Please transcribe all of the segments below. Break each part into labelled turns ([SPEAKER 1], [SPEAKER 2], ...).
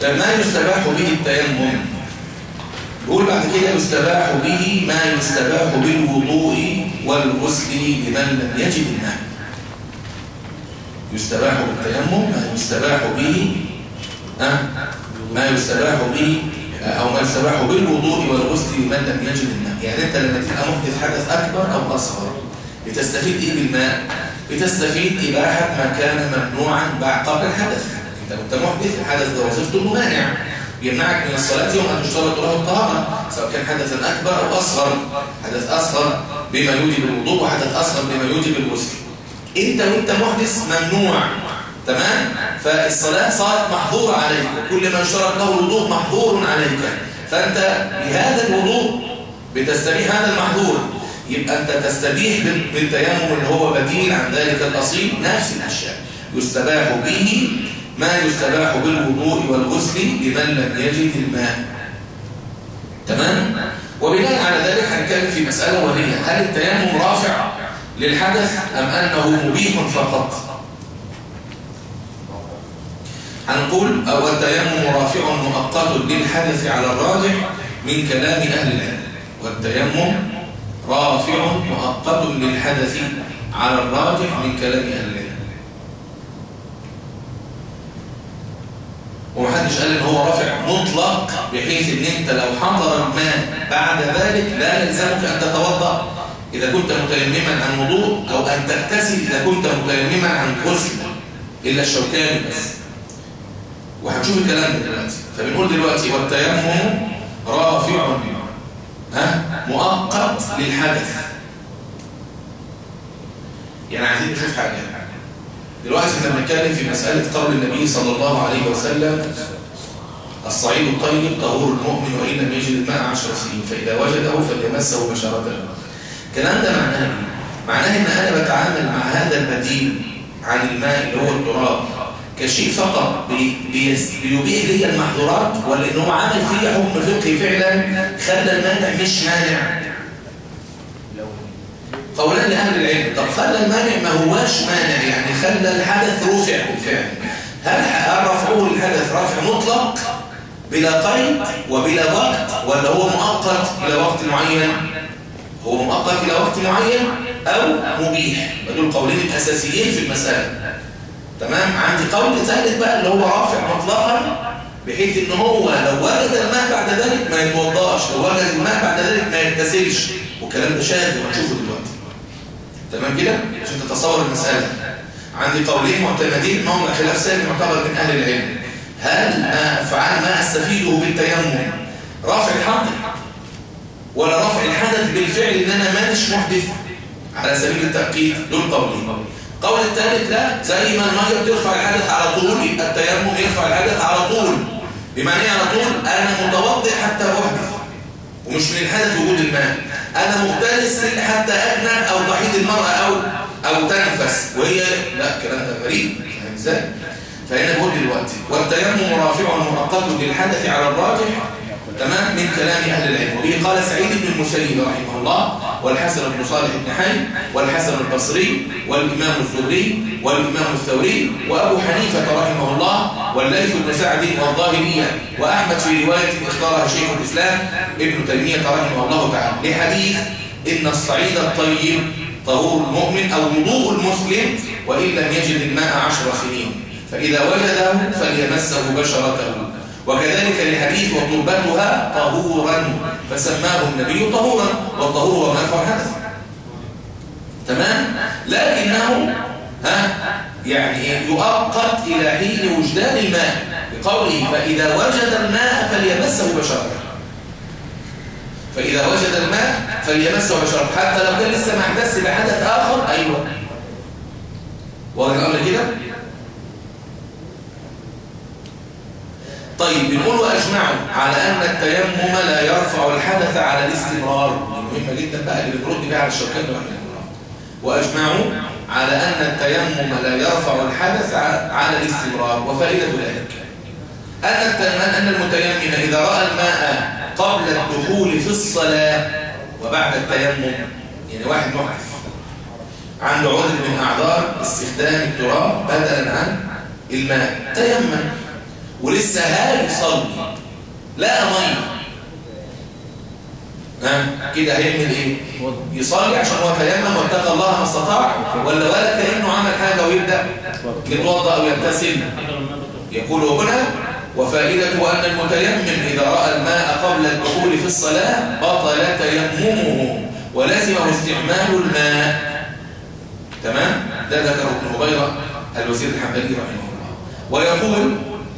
[SPEAKER 1] ما يستباح به التيمم يقول بعد كده يستباح به ما يستباح بالوضوء والغسل لمن لم يجد الماء يستباح بالتيمم ما يستباح به أه؟ ما يستباح به أو ما يستباح بالوضوء والغسل لمن لم يجد الماء يعني أنت لما تبقى محدث حدث أكبر أو أصغر بتستفيد إيه بالماء؟ بتستفيد إباحة ما كان ممنوعا بعد قبل الحدث أنت كنت محدث الحدث ده وظيفته مانع يمنعك من الصلاة يوم أن تشترط له الطهارة سواء كان حدثا أكبر أو أصغر حدث أصغر بما يوجب الوضوء وحدث أصغر بما يوجب الغسل أنت وأنت محدث ممنوع تمام فالصلاة صارت محظورة عليك وكل ما اشترط له الوضوء محظور عليك فأنت بهذا الوضوء بتستبيح هذا المحظور يبقى أنت تستبيح بالتيمم اللي هو بديل عن ذلك الأصيل نفس الأشياء يستباح به ما يستباح بالوضوء والغسل لمن لم يجد الماء تمام وبناء على ذلك هنتكلم في مسألة وهي هل التيمم رافع للحدث أم أنه مبيح فقط هنقول أو التيمم رافع مؤقت للحدث على الراجح من كلام أهل العلم والتيمم رافع مؤقت للحدث على الراجح من كلام أهل العلم ومحدش قال ان هو رافع مطلق بحيث ان انت لو حضر الماء بعد ذلك لا يلزمك ان تتوضا اذا كنت متيمما عن وضوء او ان تغتسل اذا كنت متيمما عن غسل الا الشوكاني بس وهنشوف الكلام ده دلوقتي فبنقول دلوقتي والتيمم رافع ها مؤقت للحدث يعني عايزين نشوف حاجه دلوقتي احنا بنتكلم في مسألة قول النبي صلى الله عليه وسلم الصعيد الطيب طهور المؤمن وإن لم يجد الماء عشر سنين فإذا وجده فليمسه بشرته الكلام ده معناه ايه؟ معناه ان انا بتعامل مع هذا البديل عن الماء اللي هو التراب كشيء فقط بيبيح لي المحظورات ولا ان هو عامل فيه حكم فقهي فعلا خلى المانع مش مانع قولان لأهل العلم طب خلى المانع ما هواش مانع يعني خلى الحدث رفع بالفعل هل رفعه الحدث رفع مطلق بلا قيد وبلا وقت ولا هو مؤقت إلى وقت معين هو مؤقت إلى وقت معين أو مبيح دول قولين الأساسيين في المسألة تمام عندي قول ثالث بقى اللي هو رافع مطلقا بحيث ان هو لو وجد الماء بعد ذلك ما يتوضاش لو وجد الماء بعد ذلك ما يغتسلش والكلام ده شاهد وهنشوفه دلوقتي تمام كده عشان تتصور المسألة عندي قولين معتمدين موضع خلاف سائل معتبر من أهل العلم هل ما أفعال ما أستفيده بالتيمم رافع الحدث ولا رفع الحدث بالفعل إن أنا مانش محدث على سبيل التأكيد دول قولين قول الثالث لا زي ما المية بترفع الحدث على طول يبقى التيمم يرفع الحدث على طول بمعنى ايه على طول أنا متوضئ حتى أحدث ومش من الحدث وجود الماء أنا مختلس حتى أجنب أو تحيد المرأة أو أو تنفس وهي لا الكلام ده غريب فاهم ازاي؟ فهنا بقول دلوقتي والتيمم رافع مؤقت للحدث على الراجح تمام من كلام أهل العلم وبه قال سعيد بن المسيب رحمه الله والحسن بن صالح بن حي والحسن البصري والإمام الزهري والإمام الثوري وأبو حنيفة رحمه الله والليث بن سعد والظاهرية وأحمد في رواية اختارها شيخ الإسلام ابن تيمية رحمه الله تعالى لحديث إن الصعيد الطيب طهور المؤمن أو وضوء المسلم وإن لم يجد الماء عشر سنين فإذا وجده فليمسه بشرته وكذلك لحديث وتربتها طهورا فسماه النبي طهورا والطهور هو ما يرفع الحدث تمام لكنه ها يعني يؤقت إلى حين وجدان الماء بقوله فإذا وجد الماء فليمسه بشرته فإذا وجد الماء فليمسه بشرته حتى لو كان لسه ما حدث بحدث آخر أيوة واضح الأمر كده طيب بنقول وأجمعوا على أن التيمم لا يرفع الحدث على الاستمرار مهمة جدا بقى اللي بنرد بها على الشوكان رحمه الله وأجمعوا على أن التيمم لا يرفع الحدث على الاستمرار وفائدة ذلك أن أن المتيمم إذا رأى الماء قبل الدخول في الصلاة وبعد التيمم يعني واحد محدث عنده عذر من أعذار استخدام التراب بدلا عن الماء تيمم ولسه هيصلي لقى ميه ها كده هيعمل ايه يصلي عشان هو تيمم واتقى الله ما استطاع ولا ولا كانه عمل حاجه ويبدا يتوضا او يغتسل يقول هنا وفائدة أن المتيمم إذا رأى الماء قبل الدخول في الصلاة بطل تيممه ولزمه استعمال الماء تمام؟ ده ذكر ابن هبيرة الوزير الحنبلي رحمه الله ويقول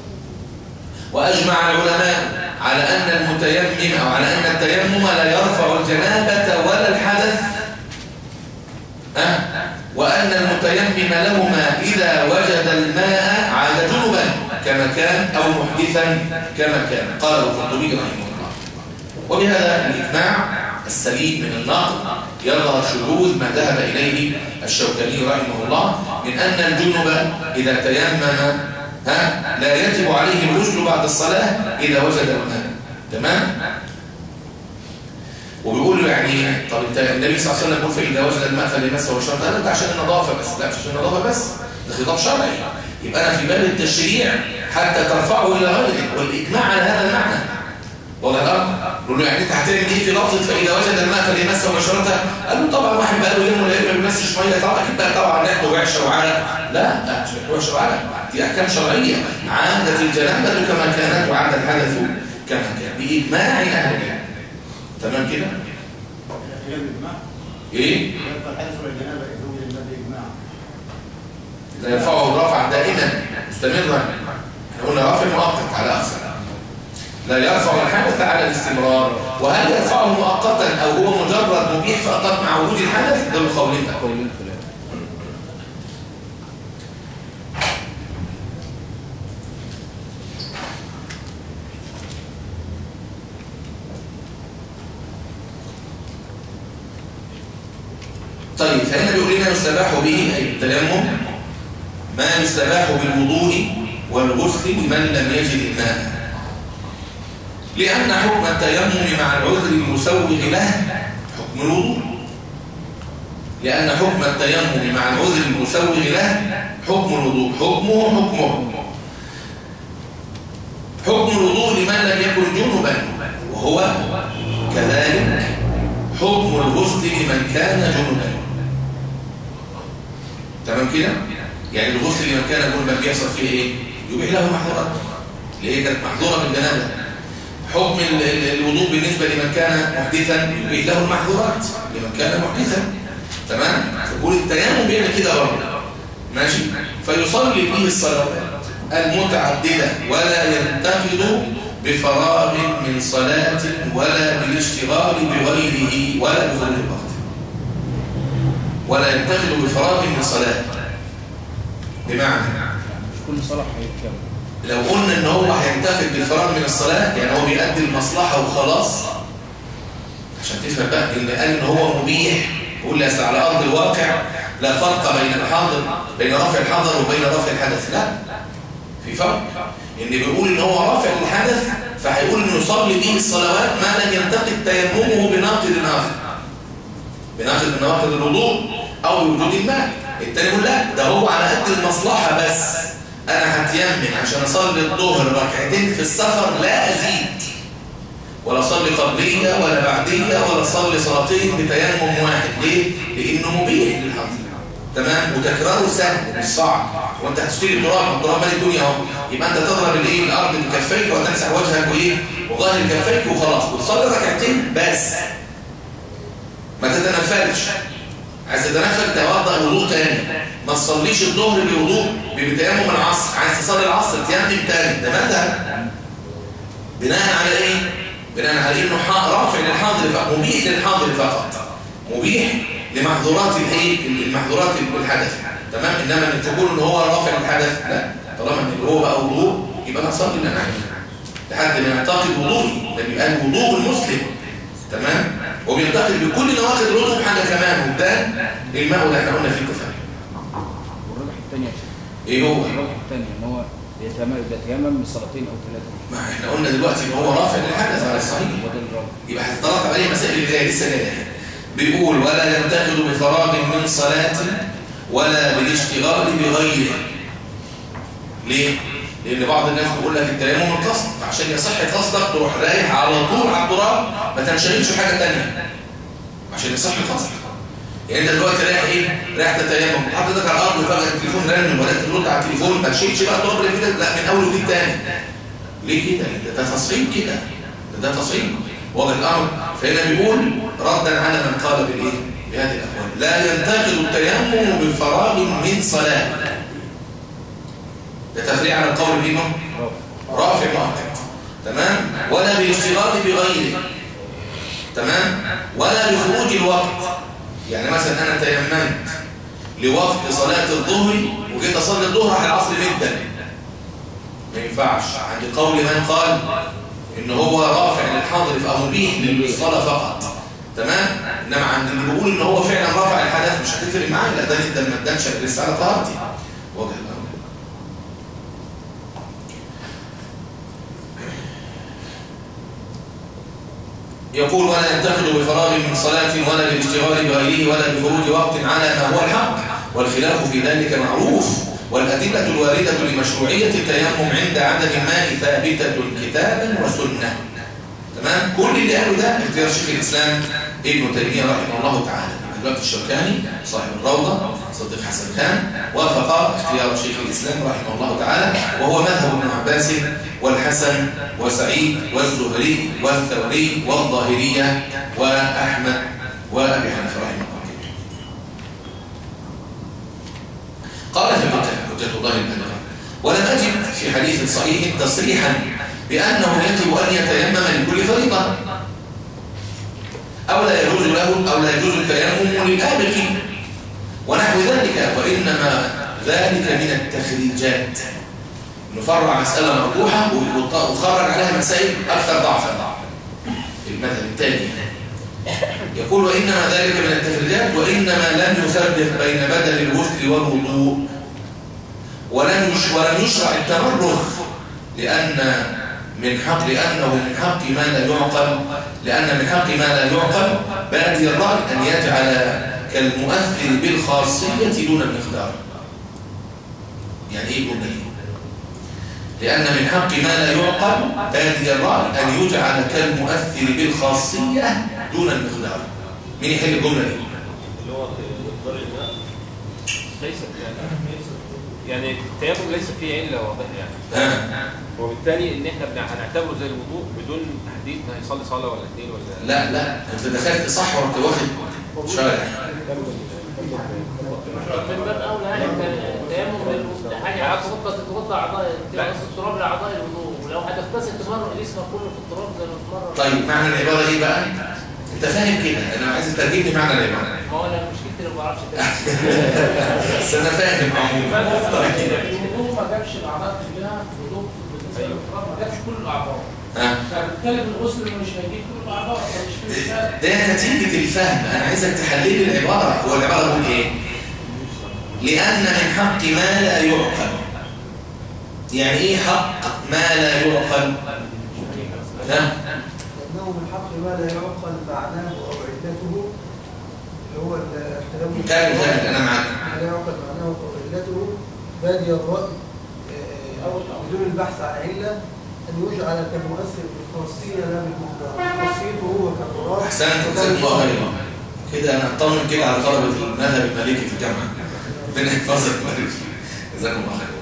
[SPEAKER 1] وأجمع العلماء على أن المتيمم أو على أن التيمم لا يرفع الجنابة ولا الحدث أه؟ وأن المتيمم لهما إذا وجد الماء عاد جنبا كما كان أو محدثا كما كان قال القرطبي رحمه الله وبهذا الإجماع السليم من النقد يظهر شذوذ ما ذهب إليه الشوكاني رحمه الله من أن الجنب إذا تيمم ها لا يجب عليه الغسل بعد الصلاة إذا وجد الماء تمام وبيقول له يعني طب انت النبي صلى الله عليه وسلم يقول فإذا وجد الماء فليمسه وشرط قال انت عشان النظافة بس لا مش عشان النظافة بس ده خطاب شرعي يبقى أنا في باب التشريع حتى ترفعه إلى غيره والإجماع على هذا المعنى والله الأرض يقول له يعني انت هتعمل ايه في لفظة فإذا وجد الماء فليمسه وشرطه قال له طبعا واحد بقى له يوم ولا يوم ما بيمسش ميه طبعا اكيد بقى طبعا ريحته وحشه وعرق لا لا مش ريحته وحشه وعرق دي احكام شرعيه عادت الجنابه كما كانت وعاد الحدث كما كان باجماع اهل العلم تمام كده ايه لا يرفعه الرفع دائما مستمرا احنا قلنا رفع مؤقت على اكثر لا يرفع الحدث على الاستمرار وهل يرفعه مؤقتا او هو مجرد مبيح فقط مع وجود الحدث ده القولين
[SPEAKER 2] قولين خلاف
[SPEAKER 1] طيب فهنا بيقول لنا يستباح به أي التيمم ما يستباح بالوضوء والغسل لمن لم يجد الماء لأن حكم التيمم مع العذر المسوغ له حكم الوضوء لأن حكم التيمم مع العذر المسوغ له حكم الوضوء حكمه حكمه حكم الوضوء لمن لم يكن جنبا وهو كذلك حكم الغسل لمن كان جنبا تمام كده يعني الغسل لمن كان جنبا بيحصل فيه ايه يبيح له محظورات اللي هي كانت محظوره بالجنابه حكم ال- ال- الوضوء بالنسبه لمن كان محدثا يبيح له المحظورات لمن كان محدثا تمام فبقول التيمم بيعمل كده برضه ماشي فيصلي به الصلوات المتعدده ولا ينتقد بفراغ من صلاه ولا بالاشتغال بغيره ولا بظل الوقت ولا ينتقد بفراغ من صلاه بمعنى
[SPEAKER 2] مش كل صلاح هيتكلم
[SPEAKER 1] لو قلنا ان هو هينتقد بالفراغ من الصلاة يعني هو بيأدي المصلحة وخلاص عشان تفهم بقى ان قال ان هو مبيح يقول لي أصل على ارض الواقع لا فرق بين الحاضر بين رفع الحضر وبين رفع الحدث لا في فرق ان بيقول ان هو رافع الحدث فهيقول انه يصلي به الصلوات ما لم ينتقد تيممه بناقض اخر بناقض من نواقض الوضوء او بوجود الماء التاني يقول لا ده هو على قد المصلحه بس انا هتيمم عشان اصلي الظهر ركعتين في السفر لا ازيد ولا اصلي قبليه ولا بعديه ولا اصلي صلاتين بتيمم واحد ليه لانه مبيح للحظ تمام وتكراره سهل مش صعب وانت هتشتري تراب التراب مالي الدنيا اهو يبقى انت تضرب الايه الارض بكفيك وتمسح وجهك وايه وظاهر كفيك وخلاص وتصلي ركعتين بس ما تتنفلش عايز تتنفل توضأ الوضوء تاني ما تصليش الظهر بوضوء بتيمم العصر عايز تصلي العصر تيمم تاني ده مذهب بناء على ايه بناء على انه ح- رافع للحاضر فقط مبيح للحاضر فقط مبيح لمحظورات الايه المحظورات الحدث تمام انما انك تقول ان هو رافع للحدث لا طالما ان هو بقى وضوء يبقى انا اصلي اللي انا عايزه لحد ما يعتقد وضوئي ده بيبقى الوضوء المسلم تمام وبينتقل بكل نواقض الوضوء بحاجه كمان وده الماء اللي احنا قلنا فيه الكفايه
[SPEAKER 2] والرجح الثاني يا شيخ
[SPEAKER 1] ايه هو
[SPEAKER 2] الرجح الثاني ان هو يتيمم يتيمم من صلاتين او ثلاثه
[SPEAKER 1] ما احنا قلنا دلوقتي ان هو رافع للحدث على الصحيح
[SPEAKER 2] وده الراجح
[SPEAKER 1] يبقى هتترتب عليه مسائل اللي جايه لسه جايه بيقول ولا ينتقد بفراغ من صلاه ولا بالاشتغال بغيره ليه لان بعض الناس بيقول لك التيمم القصد فعشان يصح قصدك تروح رايح على طول على التراب ما تنشغلش حاجه ثانيه عشان يصح قصدك يعني انت دلوقتي رايح ايه رايح تتيمم حضرتك على الارض فجاه التليفون رن ولا ترد على التليفون ما تشيلش بقى التراب اللي كده لا من اول وجديد تاني ليه كده ده, ده تصعيد كده ده, ده تصعيد واضح الامر فهنا بيقول ردا على من قال بالايه بهذه الاقوال لا ينتقد التيمم بفراغ من صلاه ده تفريع على القول بانه رافع مؤكد تمام ولا بالاشتراط بغيره تمام ولا بخروج الوقت يعني مثلا انا تيممت لوقت صلاه الظهر وجيت اصلي الظهر على العصر جدا ما ينفعش عند قول من قال ان هو رافع للحاضر فهو مبيح للصلاه فقط تمام انما عند اللي بيقول ان هو فعلا رافع الحدث مش هتفرق معاه لا ده انت ما ادانش الرساله طهارتي واضح الامر يقول ولا ينتقد بفراغ من صلاة ولا بالاشتغال بغيره ولا بخروج وقت على ما هو الحق والخلاف في ذلك معروف والأدلة الواردة لمشروعية التيمم عند عدد ما ثابتة كتابا وسنة تمام كل اللي قالوا ده اختيار شيخ الإسلام ابن تيمية رحمه الله تعالى دلوقتي الشوكاني صاحب الروضة صديق حسن خان وافق اختيار شيخ الإسلام رحمه الله تعالى وهو مذهب ابن عباس والحسن وسعيد والزهري والثوري والظاهرية وأحمد وأبي حنيفة رحمه الله قال في الكتاب حجة الله البالغة ولم أجد في حديث صحيح تصريحا بأنه يجب أن يتيمم لكل فريضة أو لا يجوز له أو لا يجوز التيمم للآبق ونحو ذلك وإنما ذلك من التخريجات نفرع مسألة مرجوحة وخرج عليها مسائل أكثر ضعفا المذهب الثاني يقول وإنما ذلك من التخريجات وإنما لم يفرق بين بدل الغسل والوضوء ولم ولم يشرع التمرغ لأن من حق لأنه من حق ما لا يعقل لأن من حق ما لا يعقل بادي الرأي أن يجعل كالمؤثر بالخاصية دون المقدار يعني إيه قلنا لأن من حق ما لا يعقل بادي الرأي أن يجعل كالمؤثر بالخاصية دون المقدار مين يحل الجملة دي؟
[SPEAKER 3] اللي هو الضرر ده ليس يعني التيمم ليس فيه علة واضحة يعني
[SPEAKER 1] ها
[SPEAKER 3] وبالتالي ان احنا بنع- هنعتبره زي الوضوء بدون تحديد ما هيصلي صلاه ولا اثنين ولا
[SPEAKER 1] لا لا انت دخلت صح ورحت واخد شارع
[SPEAKER 4] من باب اولى يعني التيمم للوضوء حاجه عكس تبقى تتوضا اعضاء
[SPEAKER 3] لا.
[SPEAKER 4] تغسل التراب لاعضاء الوضوء ولو هتغتسل تمرر جسمك كله في التراب زي ما تمرر
[SPEAKER 1] طيب معنى العبارة ايه بقى؟ انت فاهم كده انا عايز ترجم لي معنى العبارة
[SPEAKER 4] ما هو انا مشكلتي اللي ما بعرفش
[SPEAKER 1] بس انا فاهم عموما طيب.
[SPEAKER 4] الوضوء ما جابش الاعضاء كلها الوضوء بالنسبه للتراب ما جابش كل الاعضاء
[SPEAKER 1] ها
[SPEAKER 4] فبالتالي الغسل مش هيجيب كل الاعضاء فمش في إشكال.
[SPEAKER 1] ده نتيجة الفهم أنا عايزك تحلل لي العبارة هو العبارة بتقول إيه؟ لأن من حق ما لا يعقل يعني إيه حق ما لا يعقل؟ ها؟
[SPEAKER 5] لأنه من حق ما لا يعقل معناه أو علته اللي هو التلمس
[SPEAKER 1] كامل كامل أنا معاك
[SPEAKER 5] ما لا يعقل معناه أو علته بادي الرأي آه، بدون البحث عن علة أن يجعل كالمؤثر بالخاصية لا بالمقدار خاصيته هو كالتراب
[SPEAKER 1] أحسنت جزاك الله خيرا كده أنا أطمن كده على طلبة المذهب المالكي في الجامعة ربنا يحفظك ويبارك فيك جزاكم الله خيرا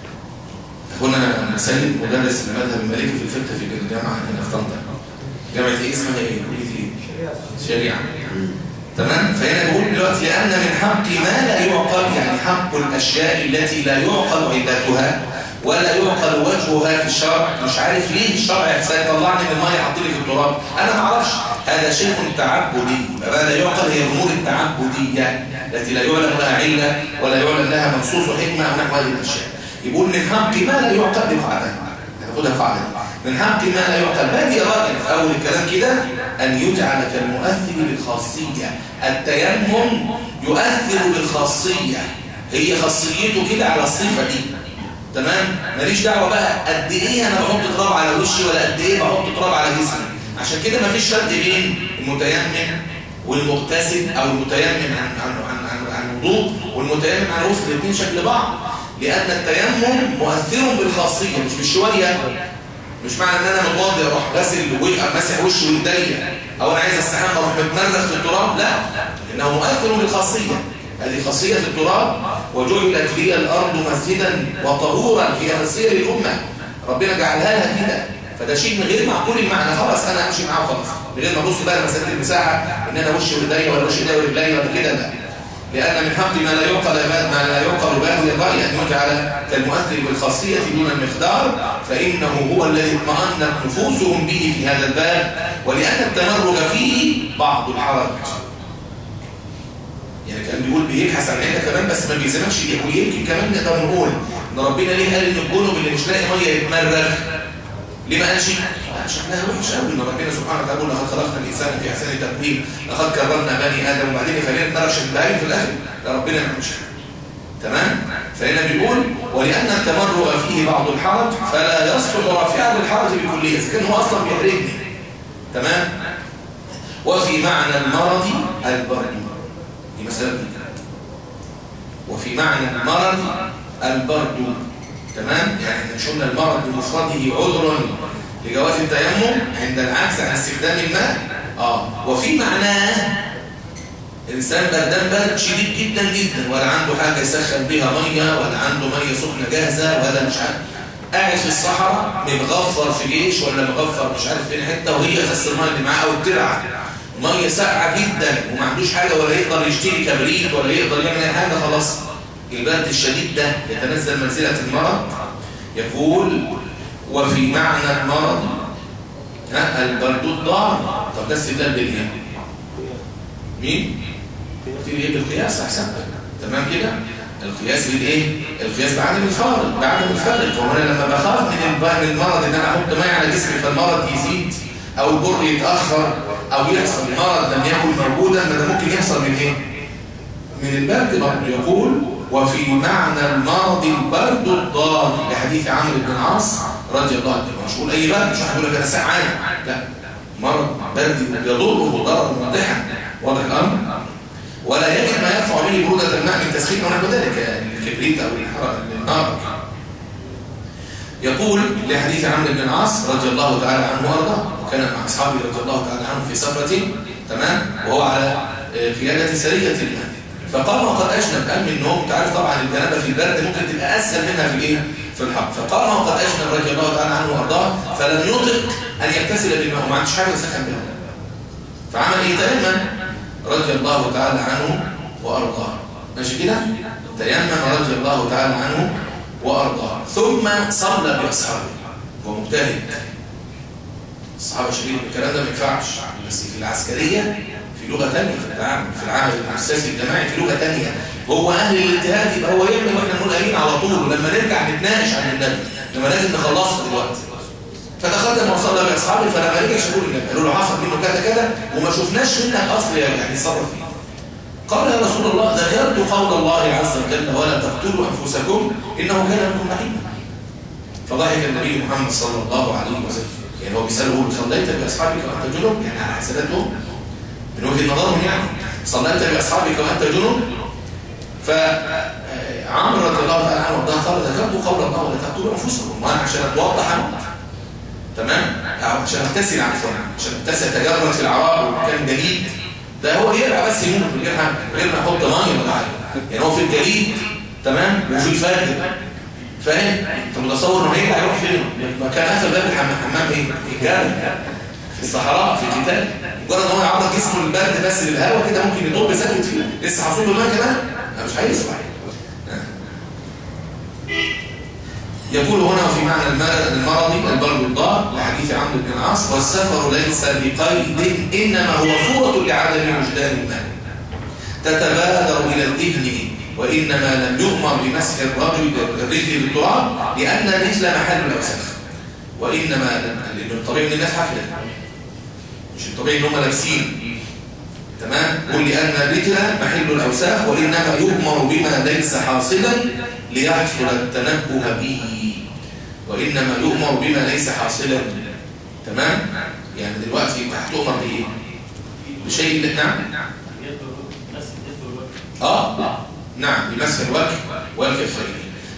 [SPEAKER 1] هنا مسلم مدرس المذهب المالكي في الفقه في الجامعة هنا في طنطا جامعة إيه اسمها إيه؟ كلية إيه؟
[SPEAKER 5] شريعة
[SPEAKER 1] شريعة تمام فهنا بقول دلوقتي لأن من حق ما لا يعقل يعني حق الأشياء التي لا يعقل علتها ولا يعقل وجهها في الشرع مش عارف ليه الشرع سيطلعني من المية يحط لي في التراب أنا ما اعرفش هذا شيء تعبدي ما لا يعقل هي الأمور التعبدية التي لا يعلم لها علة ولا يعلم لها منصوص حكمة أو نحو هذه الأشياء يقول من حق ما لا يعقل دي قاعدة هناخدها قاعدة من حق ما لا يعقل بادي رأي في أول الكلام كده أن يجعل كالمؤثر بالخاصية التيمم يؤثر بالخاصية هي خاصيته كده على الصفة دي تمام ماليش دعوة بقى قد إيه أنا بحط تراب على وشي ولا قد إيه بحط تراب على جسمي عشان كده مفيش فرق بين المتيمم والمغتسل أو المتيمم عن عن عن عن, عن وضوء والمتيمم عن غسل الاثنين شكل بعض لأن التيمم مؤثر بالخاصية مش بالشوية مش معنى ان انا متوضي اروح غاسل وجهي مسح وشي وايديا او انا عايز استحمى اروح متمرغ في التراب لا انه مؤثر بالخاصيه هذه خاصيه التراب وجعلت لي الارض مسجدا وطهورا هي خاصيه للامه ربنا جعلها لها كده فده شيء من غير معقول المعنى خلاص انا امشي معاه خلاص من غير ما ابص بقى مساله المساحه ان انا وشي وايديا ولا وشي ايديا ورجليا ولا كده لا لأن من حق ما لا يعقل ما لا يعقل بادي الرأي أن يجعل كالمؤثر بالخاصية دون المقدار فإنه هو الذي اطمأنت نفوسهم به في هذا الباب ولأن التمرج فيه بعض الحرج يعني كان بيقول بيبحث عن عينك كمان بس ما بيلزمكش يقول يمكن كمان نقدر نقول ان ربنا ليه قال ان الجنوب اللي مش لاقي ميه يتمرغ ليه ما قالش شكلها وحش قوي ان ربنا سبحانه وتعالى يقول لقد خلقنا الانسان في احسن تقويم لقد كرمنا بني ادم وبعدين يخلينا نتمرغ عشان البهايم في الاخر لا ربنا ما عملش تمام فهنا بيقول ولان التمرغ فيه بعض الحرج فلا يصلح رافعا للحرج بكليه اذا كان هو اصلا بيحرجني تمام وفي معنى المرض البرد دي مسألة دي وفي معنى المرض البرد تمام يعني احنا مش قلنا المرض بمفرده عذر لجواز التيمم عند العكس عن استخدام الماء اه وفي معناه انسان بردان برد شديد جدا جدا ولا عنده حاجه يسخن بيها ميه ولا عنده ميه سخنه جاهزه ولا مش عارف قاعد في الصحراء متغفر في جيش ولا مغفر مش عارف فين حته وهي اساس الميه اللي معاه او الترعه ميه ساقعه جدا وما عندوش حاجه ولا يقدر يشتري كبريت ولا يقدر يعمل اي حاجه خلاص البرد الشديد ده يتنزل منزله المرض يقول وفي معنى المرض ها البرد الضار طب ده استدلال بالايه مين في ايه بالقياس احسن تمام كده القياس بالايه القياس بعدم الفارق بعدم الفارق وانا لما بخاف من المرض ان انا احط ميه على جسمي فالمرض يزيد او البر يتاخر او يحصل مرض لم يكن موجودا ما ده ممكن يحصل من ايه من البرد برضه يقول وفي معنى المرض البرد الضار لحديث عمرو بن العاص رضي الله عنه مش هقول اي برد مش هقول لك انا سعان لا مرض برد يضره ضررا واضحا واضح الامر ولا يجب ما يرفع به برودة الماء من تسخين ونحو ذلك الكبريت او النار يقول لحديث عمرو بن العاص رضي الله تعالى عنه وارضاه وكان مع اصحابه رضي الله تعالى عنهم في سفره تمام وهو على قياده سريه له فقام وقد اجنب قال من النوم انت عارف طبعا الجنابه في البرد ممكن تبقى اسهل منها في الايه في الحق فقام وقد اجنب رضي الله تعالى عنه وارضاه فلم يطق ان يغتسل بالماء وما عندوش حاجه يسخن بها فعمل ايه تيمم رضي الله تعالى عنه وارضاه ماشي كده تيمم رضي الله تعالى عنه وارضاه ثم صلى باصحابه ومجتهد الصحابه شديد الكلام ده ما ينفعش بس في العسكريه في لغه ثانيه في التعامل في العمل المؤسسي الجماعي في لغه ثانيه هو اهل الاجتهاد يبقى هو يعمل واحنا نقول امين على طول ولما نرجع نتناقش عن النبي لما لازم نخلصها دلوقتي فتقدم وصلى باصحابه فلما رجع شافوا النبي قالوا له حصل منه كذا كذا وما شفناش منك اصل يعني يتصرف فيه قال يا رسول الله ذكرت قول الله عز وجل ولا تقتلوا انفسكم انه كان لكم رحيما فضحك النبي محمد صلى الله عليه وسلم يعني هو بيساله صليت باصحابك وانت جنب يعني على حساباتهم من وجهه نظرهم يعني صليت باصحابك وانت جنب فعمرو رضي الله تعالى عنه وارضاه قال ذكرت قول الله ولا تقتلوا انفسكم وانا عشان اتوضح اموت تمام عشان اغتسل عفوا عشان اغتسل تجرد في العراء وكان جليد ده هو يرجع بس يموت من غير حاجه من غير ما يحط ميه ولا حاجه يعني هو في الجليد تمام وفي الفجر فاهم انت متصور انه هيرجع يروح فين ما كان قفل باب الحمام حمام ايه في الجبل في الصحراء في القتال مجرد ان هو يعرض جسمه للبرد بس للهواء كده ممكن يطب ساكت فيه لسه حاصل له ميه كمان مش هيصبح يقول هنا في معنى المرض البرد الضار لحديث عمرو بن العاص والسفر ليس بقيد انما هو صوره لعدم وجدان الماء تتبادر الى الذهن وانما لم يؤمر بمسح الرجل الرجل بالتراب لان الرجل محل الاوساخ وانما لان الطبيعي ان الناس حفله مش الطبيعي ان هم لابسين تمام قل لان الرجل محل الاوساخ وانما يؤمر بما ليس حاصلا ليحصل التنبه به وإنما يؤمر بما ليس حاصلا تمام يعني دلوقتي انت هتؤمر بايه بشيء نعم اه نعم بمسح الوجه والكفين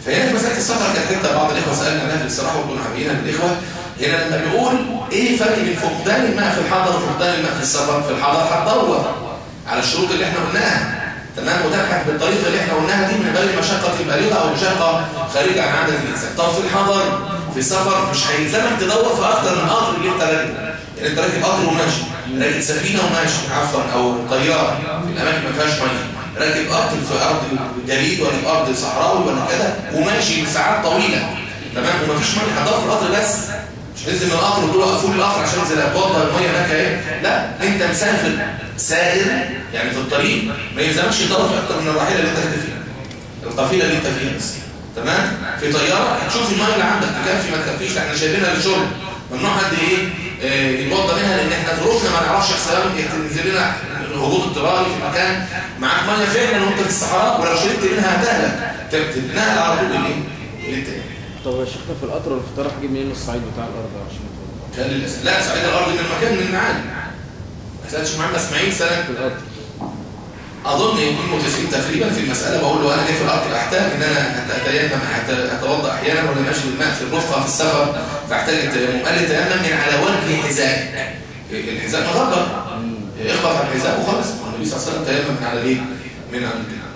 [SPEAKER 1] فهنا في مساله السفر كانت حته بعض الاخوه سالنا عنها في الاستراحه وكنا عاملينها للاخوه هنا لما بنقول ايه الفرق بين فقدان الماء في الحضر وفقدان الماء في السفر في الحضر هتدور على الشروط اللي احنا قلناها تمام وتبحث بالطريقه اللي احنا قلناها دي من غير مشقه بالغه او مشقه خارجه عن عدد الانسان طب في الحضر في السفر مش هيلزمك تدور في اكتر من قطر اللي انت راكبه يعني انت راكب قطر وماشي راكب سفينه وماشي عفوا او طياره في الاماكن ما فيهاش ميه راكب قطر في ارض جليد ولا في ارض صحراوي ولا كده وماشي لساعات طويله تمام ومفيش ميه هتدور في القطر بس مش تنزل من القطر وتقول له اقفل القطر عشان انزل اتوضى الميه هناك ايه لا انت مسافر سائر يعني في الطريق ما يلزمكش تدور في اكتر من الرحيله اللي انت راكب فيها القافله اللي انت فيها بس تمام في طياره هتشوف الميه اللي عندك تكفي ما تكفيش احنا شايلينها للشرب ممنوع حد ايه آه، يتوضى منها لان احنا ظروفنا ما نعرفش حساب تنزل لنا هبوط اضطراري في مكان معاك ميه فعلا وانت في الصحراء ولو شربت منها هتهلك تتنقل على طول للايه؟ للتاني
[SPEAKER 2] طب يا شيخنا في القطر والفطار هجيب منين الصعيد بتاع الارض عشان أتوضى؟
[SPEAKER 1] كان للاسف لا سعيد الارض من المكان من المعاني ما سالش محمد اسماعيل سنه
[SPEAKER 2] في القطر
[SPEAKER 1] اظن يكون متفقين تقريبا في المساله بقول له انا جاي في الارض احتاج ان انا اتيمم حتى اتوضا احيانا ولا ماشي بالماء في الرفقه في السفر فاحتاج التيمم قال لي تيمم من على وجه حذائك الحذاء مغبر اخبط على الحذاء وخلاص النبي صلى الله عليه وسلم تيمم من على الايه؟ من على البناء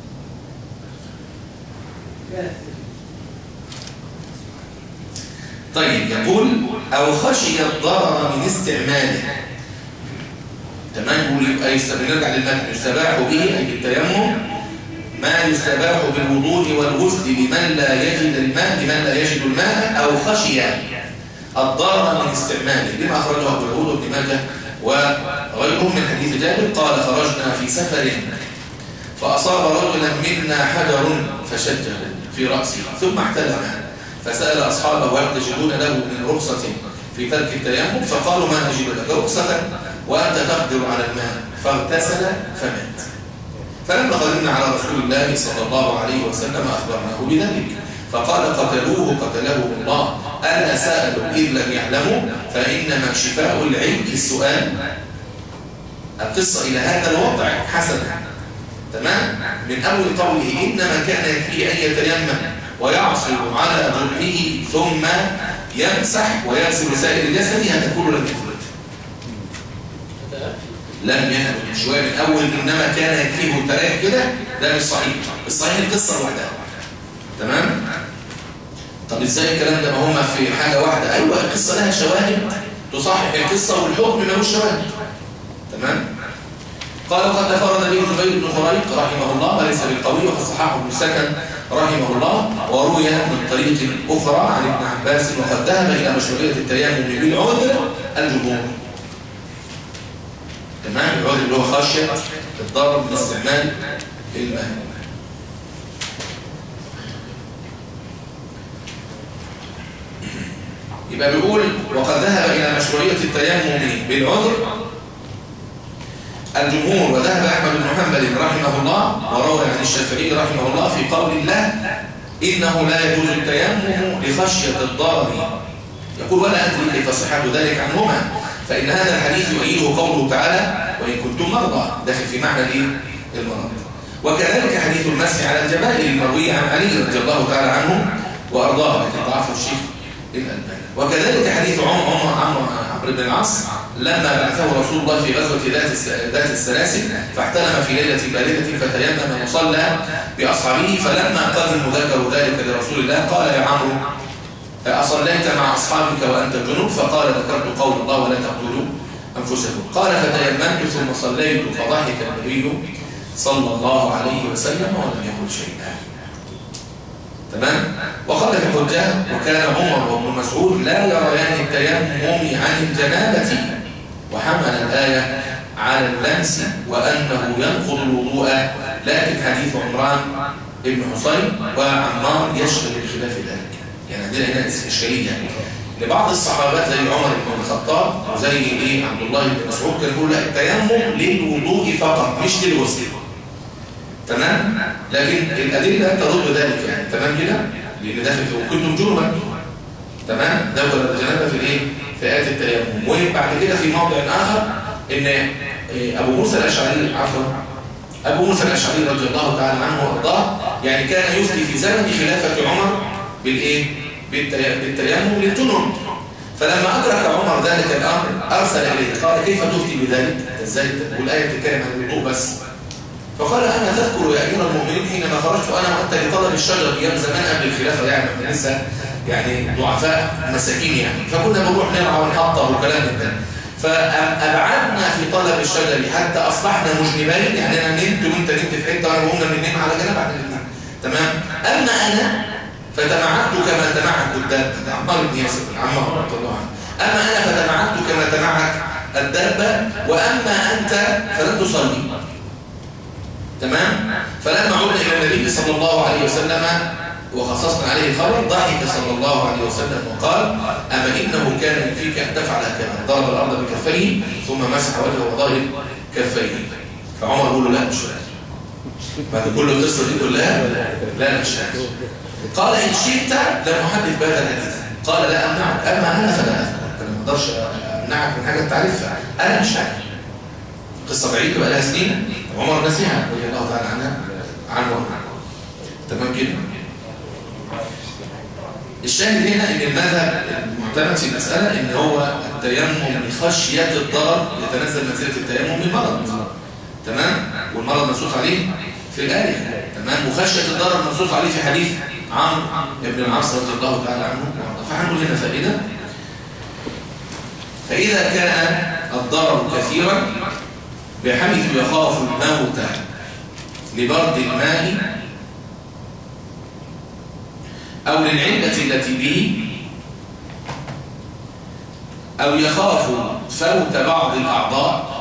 [SPEAKER 1] طيب يقول او خشي الضرر من استعماله تمام يقول يبقى يست- نرجع للمتن يستباح به اي بالتيمم ما يستباح بالوضوء والغسل لمن لا يجد الماء لمن لا يجد الماء او خشي الضرر من استعماله لما اخرجه ابو داود وابن ماجه وغيرهم من حديث جابر قال خرجنا في سفر فاصاب رجلا منا حجر فشجه في راسه ثم احتلم فسال اصحابه هل تجدون له من رخصه في ترك التيمم فقالوا ما نجد لك رخصه وانت تقدر على الماء فاغتسل فمات فلما قدمنا على رسول الله صلى الله عليه وسلم أخبرناه بذلك فقال قتلوه قتله الله ألا سألوا إذ لم يعلموا فإنما شفاء العلم السؤال القصة إلى هذا الوضع حسنا تمام من أول قوله إنما كان يكفي أن يتيمم ويعصر على جرحه ثم يمسح ويغسل سائر جسده هذا كله لم يثبت لم يثبت شويه من اول انما كان يكفيه تريح كده ده مش صحيح الصحيح القصه لوحدها تمام طب ازاي الكلام ده ما هما في حاجه واحده ايوه القصه لها شواهد تصحح القصه والحكم ملوش شواهد تمام قال قد تفرد به زبير بن خريق رحمه الله وليس بالقوي وقد صححه ابن سكن رحمه الله وروي من طريق اخرى عن ابن عباس وقد ذهب الى مشروعيه التيمم بالعذر الجمهور تمام العذر اللي هو خشيه الضرر من استعمال الماء يبقى بيقول وقد ذهب الى مشروعيه التيمم بالعذر الجمهور وذهب احمد بن حنبل رحمه الله وروى عن الشافعي رحمه الله في قول الله انه لا يجوز التيمم لخشيه الضرر يقول ولا ادري كيف صحه ذلك عنهما فإن هذا الحديث يؤيده قوله تعالى وإن كنتم مرضى داخل في معنى الايه؟ المرض وكذلك حديث المسح على الجبائر المروي عن علي رضي الله تعالى عنه وأرضاه لكن ضعفه الشيخ الألباني وكذلك حديث عمر عمر عمرو عمرو بن العاص لما بعثه رسول الله في غزوة ذات الس- ذات السلاسل فاحتلم في ليلة باردة فتيمم وصلى بأصحابه فلما قال المذكر ذلك لرسول الله قال يا عمرو أصليت مع أصحابك وأنت جنوب فقال ذكرت قول الله ولا تقتلوا أنفسكم قال فتيممت ثم صليت فضحك النبي صلى الله عليه وسلم ولم يقل شيئا تمام وقال في الحجاج وكان عمر وابن مسعود لا يريان التيمم عن الجنابة وحمل الآية على اللمس وأنه ينقض الوضوء لكن حديث عمران ابن حسين وعمار يشغل بخلاف ذلك يعني عندنا هنا إشكالية يعني لبعض الصحابات زي عمر بن الخطاب وزي ايه عبد الله بن مسعود كان يقول لا التيمم للوضوء فقط مش للغسل تمام لكن الأدلة تضد ذلك يعني تمام كده لأن داخل في وكنتم جنبا تمام ده ولا الجنابة في الايه في آيات التيمم وبعد كده في موضع آخر إن إيه، أبو موسى الأشعري عفوا أبو موسى الأشعري رضي الله تعالى عنه وأرضاه يعني كان يفتي في زمن خلافة عمر بالإيه؟ بالتي- بالتيمم للجنون فلما أدرك عمر ذلك الأمر أرسل إليه قال كيف تفتي بذلك؟ إزاي والآية تتكلم عن الوضوء بس فقال أنا تذكر يا أمير المؤمنين حينما خرجت أنا وأنت لطلب الشجر أيام زمان قبل الخلافة يعني احنا لسه يعني ضعفاء مساكين يعني فكنا بنروح نرعى ونحطب وكلام من ده فأبعدنا في طلب الشجر حتى أصبحنا مجنبين يعني أنا نمت وأنت نمت في حتة وأنا وقمنا بننام على جنب عن الاثنين تمام أما أنا فتمعت كما تمعت الدابة عمار بن ياسر عمار رضي الله عنه أما أنا فتمعت كما تمعت الدابة وأما أنت فلن تصلي تمام فلما عدنا إلى النبي صلى الله عليه وسلم وخصصنا عليه الخبر ضحك صلى الله عليه وسلم وقال أما إنه كان يكفيك أن تفعل كما ضرب الأرض بكفيه ثم مسح وجهه وظاهر كفيه فعمر يقول له لا مش فاهم بعد كل القصة دي كلها لا أنا مش فاهم قال إن شئت لم أحدث بهذا الحديث قال لا أمنعك أما أنا فلا أفعل أنا ما أقدرش أمنعك من حاجة تعرفها أنا مش فاهم قصة بعيدة بقى لها سنين عمر نسيها رضي الله تعالى عنها عنه وعنه تمام كده الشاهد هنا ان المذهب المعتمد في المسألة ان هو التيمم لخشية الضرر يتنزل منزلة التيمم لمرض تمام والمرض منصوص عليه في الآية تمام وخشية الضرر منصوص عليه في حديث عمرو بن العاص رضي الله تعالى عنه فهنقول هنا فائدة فإذا كان الضرر كثيرا بحيث يخاف الموت لبرد الماء أو للعلة التي به أو يخاف فوت بعض الأعضاء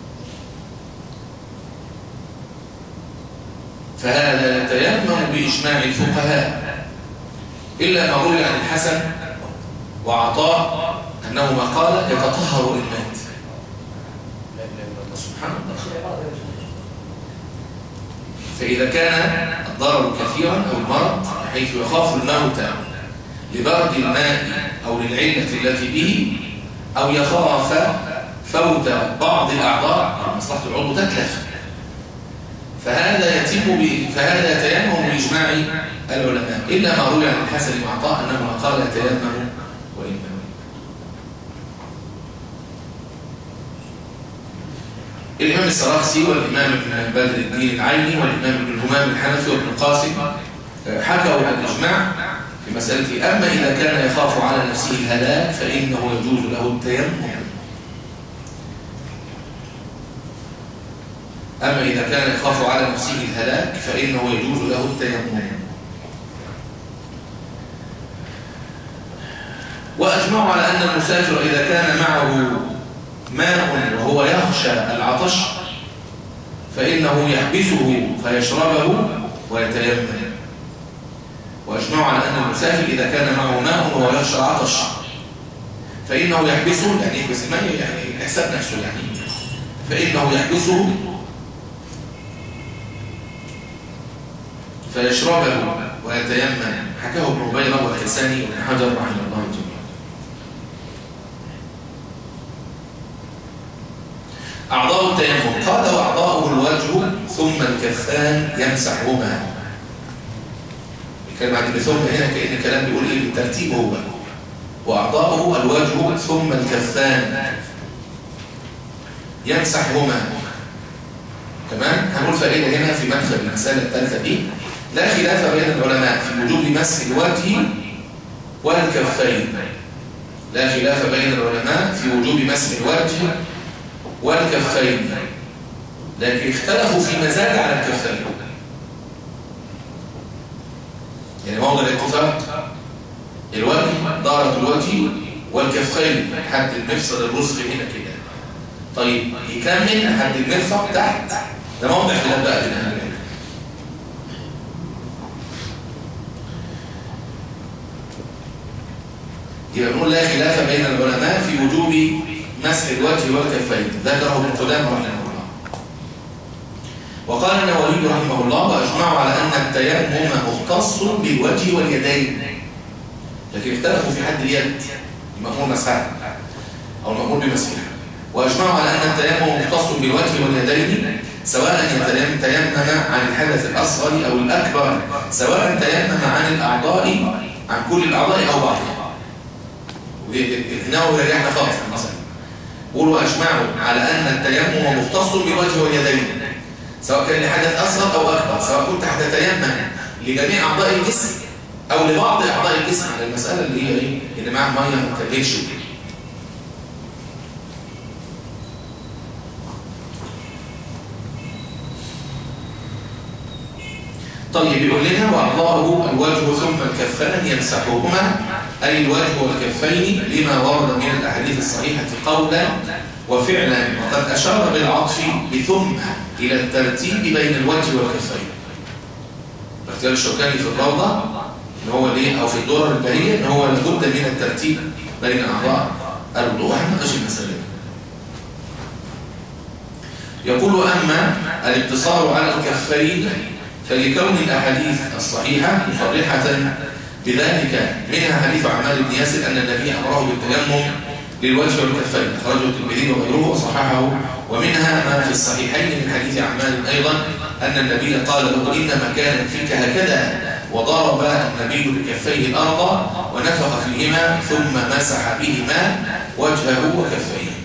[SPEAKER 1] فهذا يتيمم بإجماع الفقهاء إلا ما روي عن الحسن وعطاء أنهما قال يتطهر المات سبحان الله فإذا كان الضرر كثيرا أو المرض حيث يخاف الموت لبرد الماء أو للعلة التي به أو يخاف فوت بعض الأعضاء مصلحة العضو تتلف فهذا يتم ب... فهذا يتيمم بإجماع العلماء إلا ما روي عن الحسن بن عطاء أنه قال يتيمم وإن الإمام السراخسي والإمام ابن بدر الدين العيني والإمام ابن الهمام الحنفي وابن القاسم حكوا الإجماع في مسألة أما إذا كان يخاف على نفسه الهلاك فإنه يجوز له التيمم أما إذا كان يخاف على نفسه الهلاك فإنه يجوز له التيمم وأجمعوا على أن المسافر إذا كان معه ماء وهو يخشى العطش فإنه يحبسه فيشربه ويتيمم وأجمعوا على أن المسافر إذا كان معه ماء وهو يخشى العطش فإنه يحبسه يعني يحبس الماء يعني يحسب نفسه يعني فإنه يحبسه فيشربه ويتيمم حكاه ابن هبيرة والحساني وابن حجر رحمه الله جميعا أعضاء التيمم قال وأعضاؤه الوجه ثم الكفان يمسحهما الكلمة عن ثم هنا كأن الكلام بيقول إيه بالترتيب هو وأعضاؤه الوجه ثم الكفان يمسحهما تمام هنقول فائدة هنا في مدخل المسألة الثالثة دي لا خلاف بين العلماء في وجوب مسح الوجه والكفين لا خلاف بين العلماء في وجوب مسح الوجه والكفين لكن اختلفوا في مزاج على الكفين يعني موضع الاتفاق الوجه دارة الوجه والكفين حد المفصل الرسغ هنا كده طيب يكمل حد المرفق تحت ده موضع خلاف بقى بين اهل العلم يبقى بنقول لا خلاف بين العلماء في وجوب مسح الوجه والكفين ذكره ابن قدامه رحمه الله وقال النووي رحمه الله واجمعوا على ان التيمم مختص بالوجه واليدين لكن اختلفوا في حد اليد المأمور مسحها او المأمور بمسحها واجمعوا على ان التيمم مختص بالوجه واليدين سواء يتيمم تيمم عن الحدث الأصغر أو الأكبر سواء تيمم عن الأعضاء عن كل الأعضاء أو بعضها هنا هو رجعنا خالص مثلا قولوا أجمعوا على أن التيمم مختص بالوجه واليدين سواء كان لحدث أصغر أو أكبر سواء كنت هتتيمم لجميع أعضاء الجسم أو لبعض أعضاء الجسم على المسألة اللي هي إيه؟ اللي معاه مية ما تكلش وكده طيب يقول لنا وأعضاءه الوجه ثم الكفان يمسحهما أي الوجه والكفين لما ورد من الأحاديث الصحيحة قولا وفعلا وقد أشار بالعطف بثم إلى الترتيب بين الوجه والكفين اختيار الشوكاني في الروضة إن هو ليه أو في الدورة البهية إن هو لابد من الترتيب بين أعضاء الوضوء هنناقش المسألة دي. يقول أما الاقتصار على الكفين فلكون الأحاديث الصحيحة مصرحة بذلك منها حديث عمار بن ياسر أن النبي أمره بالتيمم للوجه والكفين أخرجه الترمذي وغيره وصححه ومنها ما في الصحيحين من حديث عمار أيضا أن النبي قال له إن مكانا فيك هكذا وضرب النبي بكفيه الأرض ونفخ فيهما ثم مسح بهما وجهه وكفيه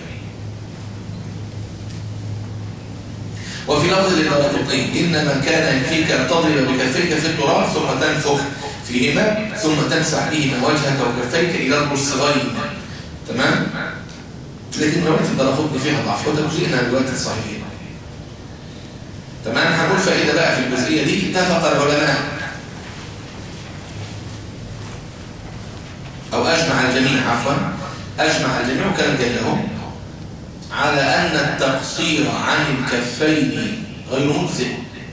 [SPEAKER 1] وفي لفظ للقطين إنما كان يكفيك أن تضرب بكفيك في التراب ثم تنفخ فيهما ثم تمسح بهما وجهك وكفيك إلى الرسغين تمام؟ لكن رواية الدرقطني فيها ضعف وتجزئنا رواية الصحيحين تمام هنقول فائدة بقى في الجزئية دي اتفق العلماء أو أجمع الجميع عفوا أجمع الجميع وكان جاي اهو على أن التقصير عن الكفين غير مجزئ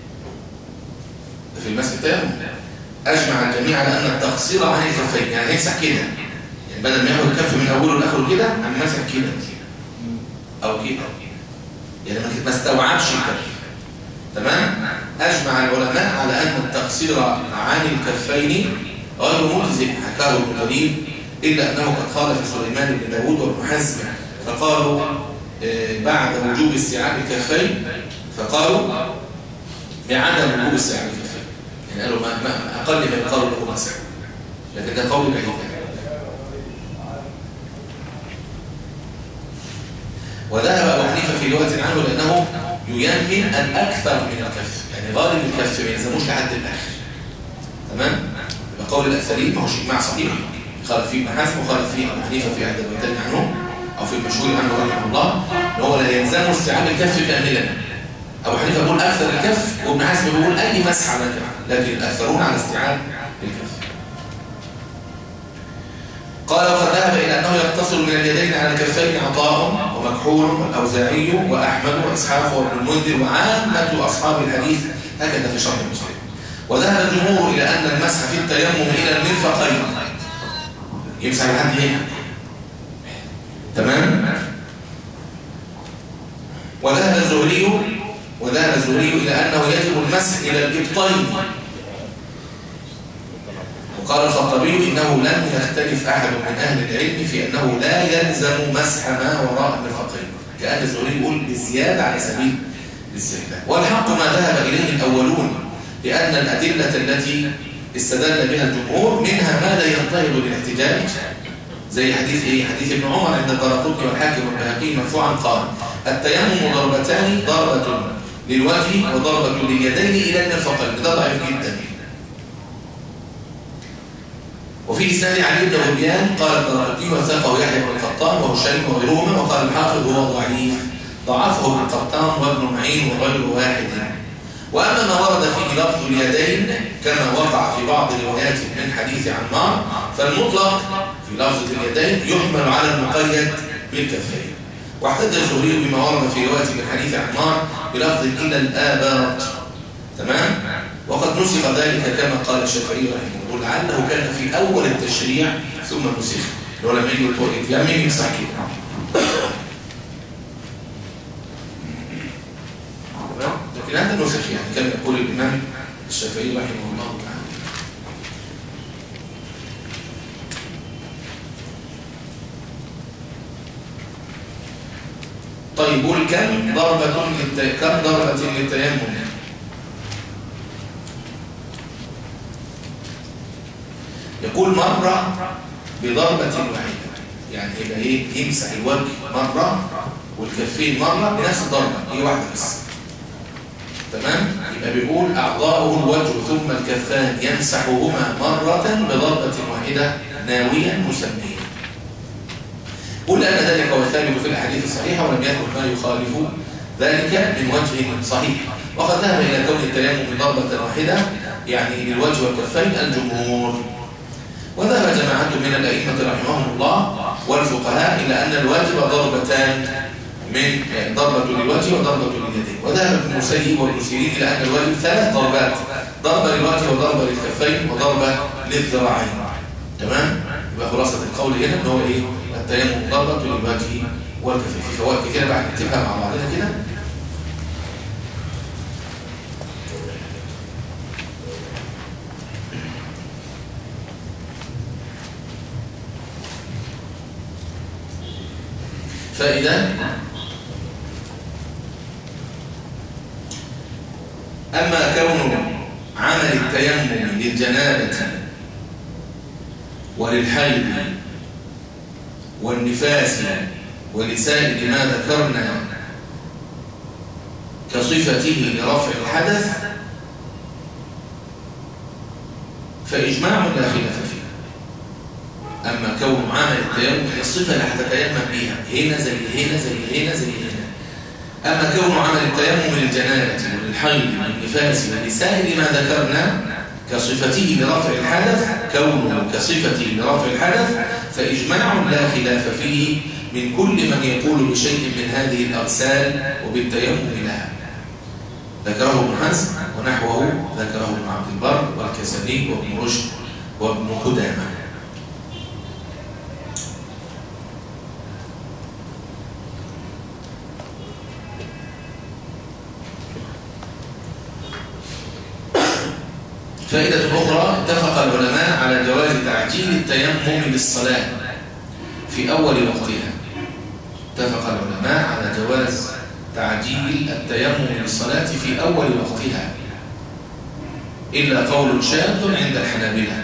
[SPEAKER 1] في المسح بتاعه أجمع الجميع على أن التقصير عن الكفين يعني هيمسح كده يعني بدل ما ياخد الكف من أوله لآخره كده عم مسح كده أو كده يعني ما استوعبش الكف تمام أجمع العلماء على أن التقصير عن الكفين غير مجزئ حكاه ابن جرير إلا أنه قد قال في سليمان بن داود وابن حزم فقالوا بعد وجوب استيعاب الكفين فقالوا بعدم وجوب استيعاب الكفين يعني قالوا ما ما اقل ما يقال له مسح لكن ده قول بعيد وذهب ابو حنيفه في روايه عنه لانه ييمن الاكثر من الكف يعني غالب الكف ما يلزموش لحد الاخر تمام يبقى قول الاكثرين ما هوش اجماع صحيح خالف فيه ابن حزم وخالف فيه ابو حنيفه في احدى الروايتين عنه أو في المشهور عنه رحمه الله إن هو لا يلزم استيعاب الكف كاملا أبو حنيفة بيقول أكثر الكف وابن حزم بيقول أي مسح على الكف لكن الأكثرون على استيعاب الكف قال وقد ذهب إلى أنه يقتصر من اليدين على الكفين عطاء ومكحول والأوزاعي وأحمد وإسحاق وابن المنذر وعامة أصحاب الحديث هكذا في شرح مسلم وذهب الجمهور إلى أن المسح في التيمم إلى المرفقين يمسح لحد هنا تمام وذهب الزهري وذهب الزهري إلى أنه يجب المسح إلى الإبطين وقال الخطبي إنه لم يختلف أحد من أهل العلم في أنه لا يلزم مسح ما وراء المرفقين كأن الزهري يقول بالزيادة على سبيل الاستحباب والحق ما ذهب إليه الأولون لأن الأدلة التي استدل بها الجمهور منها ما لا ينتهض للاحتجاج زي حديث ايه حديث ابن عمر عند الدرقطني والحاكم والبيهقي مرفوعا قال التيمم ضربتان ضربة للوجه وضربة لليدين إلى المرفقين ده ضعيف جدا وفي إسناد علي بن غبيان قال الدرقطني وثاقه يحيى بن القطان وهشيم وغيرهما وقال الحافظ هو ضعيف ضعفه ابن القطان وابن معين وغير واحد وأما ما ورد فيه لفظ اليدين كما وقع في بعض الروايات من حديث عمار فالمطلق في لفظ اليدين يحمل على المقيد بالكفين واحتج الزهري بما ورد في رواية من حديث عمار بلفظ إلى الآباط تمام وقد نسخ ذلك كما قال الشافعي رحمه الله لعله كان في أول التشريع ثم نسخ لو لم يجي يتيمم يمسح كده لكن هذا نسخ يعني كما يقول الإمام الشافعي رحمه الله تعالى طيب قول كم ضربة للت... كم ضربة للتيمم يقول مرة بضربة واحدة يعني يبقى ايه يمسح الوجه مرة والكفين مرة بنفس الضربة هي واحدة بس تمام يبقى بيقول أعضاؤه الوجه ثم الكفان يمسحهما مرة بضربة واحدة ناويا مسميا قل أن ذلك هو الثابت في الأحاديث الصحيحة ولم يكن ما يخالف ذلك من وجه صحيح وقد ذهب إلى كون التيمم ضربة واحدة يعني للوجه والكفين الجمهور وذهب جماعة من الأئمة رحمهم الله والفقهاء إلى أن الواجب ضربتان من ضربة للوجه وضربة لليدين وذهب ابن المسيب وابن سيرين إلى أن الواجب ثلاث ضربات ضربة للوجه وضربة للكفين وضربة للذراعين تمام؟ يبقى خلاصة القول هنا ان هو ايه؟ التيمم ضربة للوجه والكفين في فوائد كده بعد نكتبها مع بعضنا كده فإذا أما كون عمل التيمم للجنابة وللحيض والنفاس ولسائر ما ذكرنا كصفته لرفع الحدث فإجماع لا خلاف فيه أما كون عمل التيمم هي الصفة اللي هتتيمم بيها هنا زي هنا زي هنا زي هنا أما كون عمل التيمم للجنابة وللحيض والنفاس ولسائر ما ذكرنا كصفته لرفع الحدث كونه كصفته لرفع الحدث فإجماع لا خلاف فيه من كل من يقول بشيء من هذه الأغسال وبالتيمم لها ذكره ابن حزم ونحوه ذكره ابن عبد البر والكسني وابن رشد وابن قدامه فائدة أخرى اتفق العلماء على جواز تعجيل التيمم للصلاة في أول وقتها اتفق العلماء على جواز تعجيل التيمم للصلاة في أول وقتها إلا قول شاذ عند الحنابلة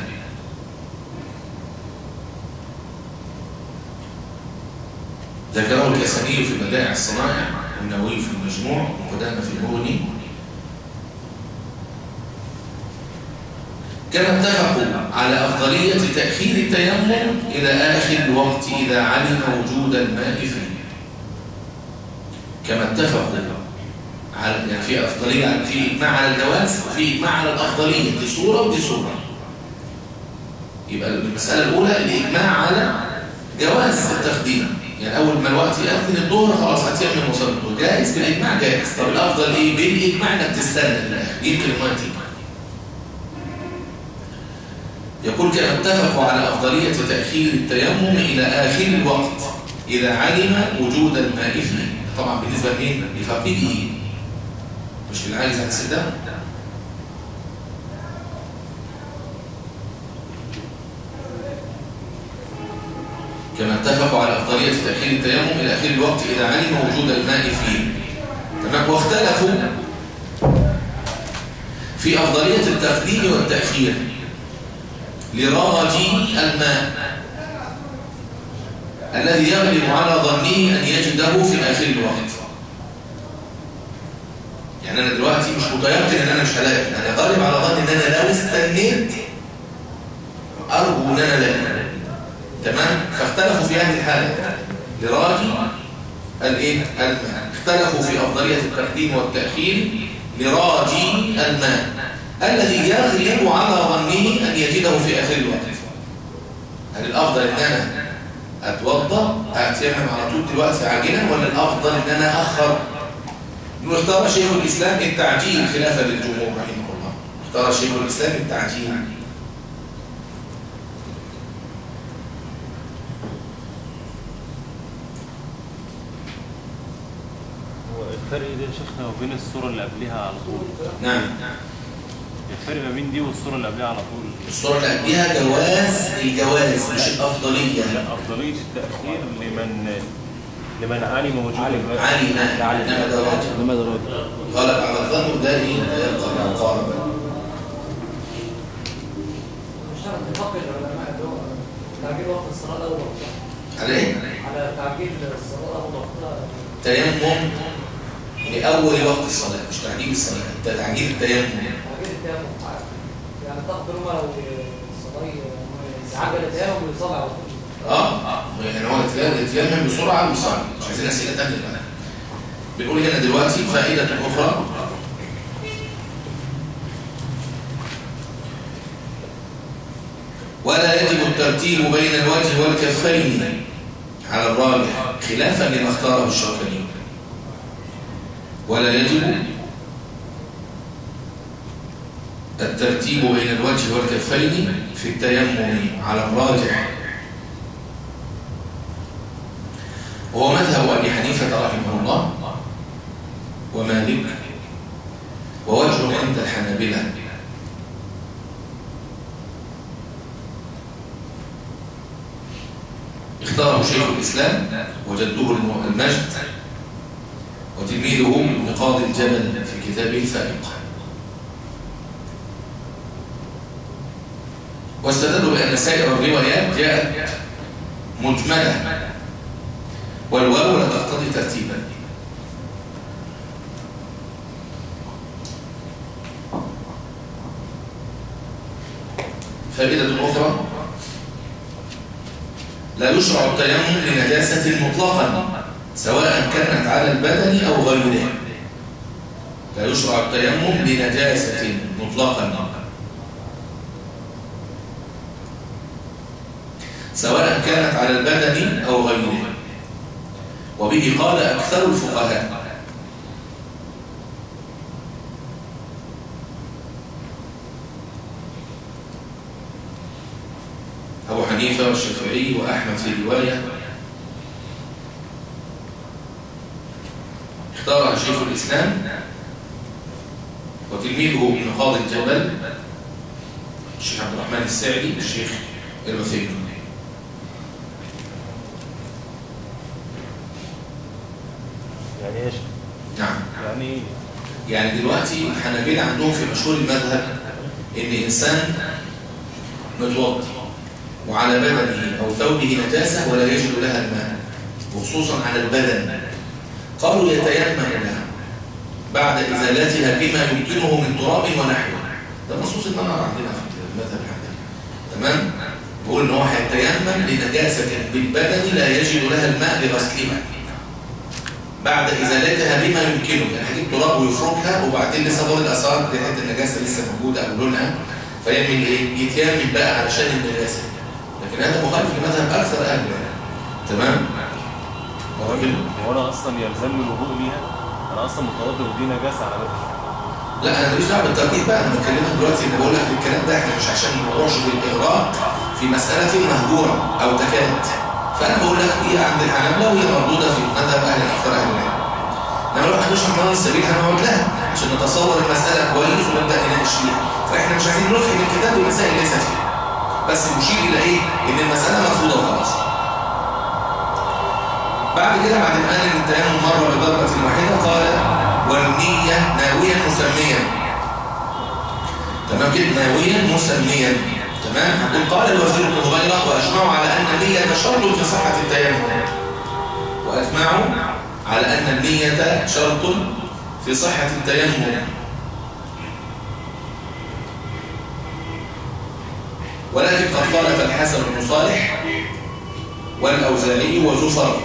[SPEAKER 1] ذكره الكسني في بدائع الصنائع والنووي في المجموع وقدامه في المغني كما اتفقوا على أفضلية تأخير التيمم إلى آخر الوقت إذا علم وجود الماء فيه كما اتفقوا على يعني في أفضلية في إجماع على الجواز وفي إجماع على الأفضلية دي صورة ودي صورة يبقى المسألة الأولى الإجماع على جواز التقديم يعني أول ما الوقت يأذن الظهر خلاص هتعمل مصلي الظهر جائز بالإجماع جائز طب الأفضل إيه؟ بالإجماع إنك تستنى للآخر يمكن الماء تيجي يقول كما اتفقوا على أفضلية تأخير التيمم إلى آخر الوقت إذا علم وجود الماء فيه طبعا بالنسبة لمين؟ لفقيده مش للعاجز عن السدام كما اتفقوا على أفضلية تأخير التيمم إلى آخر الوقت إذا علم وجود الماء فيه تمام واختلفوا في أفضلية التقديم والتأخير لراجي الماء الذي يغلب على ظنه أن يجده في آخر الوقت يعني أنا دلوقتي مش متيقن أن أنا مش هلاقي أنا غالب على ظني أن أنا لو استنيت أرجو أن أنا لاقي تمام فاختلفوا في هذه الحالة لراجي الايه الماء اختلفوا في أفضلية التقديم والتأخير لراجي الماء الذي يغلب على ظنه أن يجده في آخر الوقت هل الأفضل أن أنا أتوضى أتيمم على طول دلوقتي عاجلا ولا الأفضل أن أنا أخر واختار شيخ الإسلام التعجيل خلافا للجمهور رحمه الله اختار شيخ الإسلام التعجيل
[SPEAKER 6] هو الفرق ده يا شيخنا وبين الصورة اللي قبلها على طول
[SPEAKER 1] نعم
[SPEAKER 6] الفرق ما بين دي والصورة اللي قبلها على طول
[SPEAKER 1] الصورة اللي قبلها جواز الجواز مش الأفضلية
[SPEAKER 6] لا أفضلية التأخير لمن لمن علم وجود
[SPEAKER 2] علم.
[SPEAKER 6] الماء
[SPEAKER 1] علم
[SPEAKER 2] علم.
[SPEAKER 1] انما ده راجع
[SPEAKER 2] انما ده راجل
[SPEAKER 1] غلب على الظن ده ايه يبقى مقاربه
[SPEAKER 7] مش شرط اتفاق العلماء اللي هو تعجيل وقت الصلاة أول وقتها
[SPEAKER 1] على ايه
[SPEAKER 7] على تعجيل الصلاة أول وقتها
[SPEAKER 1] تيمم لاول وقت الصلاه مش تعجيل الصلاه ده تعجيل التيمم
[SPEAKER 7] تعجيل التيمم يعني تقدر ما لو الصلاة عجل التيمم ويصلي على طول
[SPEAKER 1] اه يعني هو يتيمم- يتيمم بسرعه ويصلي مش عايزين اسئله ثانيه بقى بنقول هنا دلوقتي فائده اخرى ولا يجب الترتيب بين الوجه والكفين على الراجح خلافا لما اختاره الشوكاني ولا يجب الترتيب بين الوجه والكفين في التيمم على الراجح وهو مذهب أبي حنيفة رحمه الله ومالك ووجه عند الحنابلة اختاره شيخ الإسلام وجده الم- المجد وتلميذه ابن قاضي الجبل في كتابه الفائق واستدلوا بأن سائر الروايات جاءت مجملة والواو لا تقتضي ترتيبا فائدة أخرى لا يشرع التيمم لنجاسة مطلقا سواء كانت على البدن أو غيره لا يشرع التيمم لنجاسة مطلقا سواء كانت على البدن أو غيره وبه قال أكثر الفقهاء أبو حنيفة والشافعي وأحمد في رواية اختارها شيخ الإسلام وتلميذه ابن قاضي الجبل الشيخ عبد الرحمن السعدي الشيخ العثيمين
[SPEAKER 6] يعني ايش؟
[SPEAKER 1] نعم
[SPEAKER 6] يعني ايه؟
[SPEAKER 1] يعني دلوقتي الحنابلة عندهم في مشهور المذهب ان انسان متوضي وعلى بدنه او ثوبه نجاسه ولا يجد لها الماء وخصوصا على البدن قالوا يتيمم لها بعد ازالتها بما يمكنه من تراب ونحوه ده نصوص المنار عندنا في المذهب الحنبلي تمام بيقول ان هو هيتيمم لنجاسه بالبدن لا يجد لها الماء لغسلها بعد ازالتها بما يمكنه يعني هيجيب تراب ويفركها وبعدين لسه دور الاثار ريحه النجاسه لسه موجوده او لونها فيعمل ايه يتيمم بقى علشان النجاسه لكن هذا مخالف لمذهب اكثر اهل العلم تمام ولكن
[SPEAKER 6] هو انا اصلا يلزمني الوضوء ليها؟ انا اصلا متوضئ ودي نجاسه على بدني
[SPEAKER 1] لا انا ماليش دعوه بالترتيب بقى انا بكلمك دلوقتي ان بقول لك الكلام ده احنا مش عشان ما نروحش في الاغراء في مساله مهجوره او تكاد فانا بقول لك هي عند الحنابلة وهي موجوده في مذهب اهل اكثر اهل العلم لما نروح نشرح منار السبيل هنقعد لها عشان نتصور المساله كويس ونبدا نناقش فيها فاحنا مش عايزين نفهم الكتاب بمسائل ليست فيه بس نشير الى ايه ان المساله مرفوضه وخلاص بعد كده بعد ما قال ان التيمم مره بضربه واحده قال والنيه ناويا مسميا تمام كده ناويا مسميا تمام يقول قال الوزير ابن هبيره واجمعوا على ان النيه شرط في صحه التيمم واجمعوا على ان النيه شرط في صحه التيمم ولكن قد خالف الحسن بن صالح والاوزاعي وزفر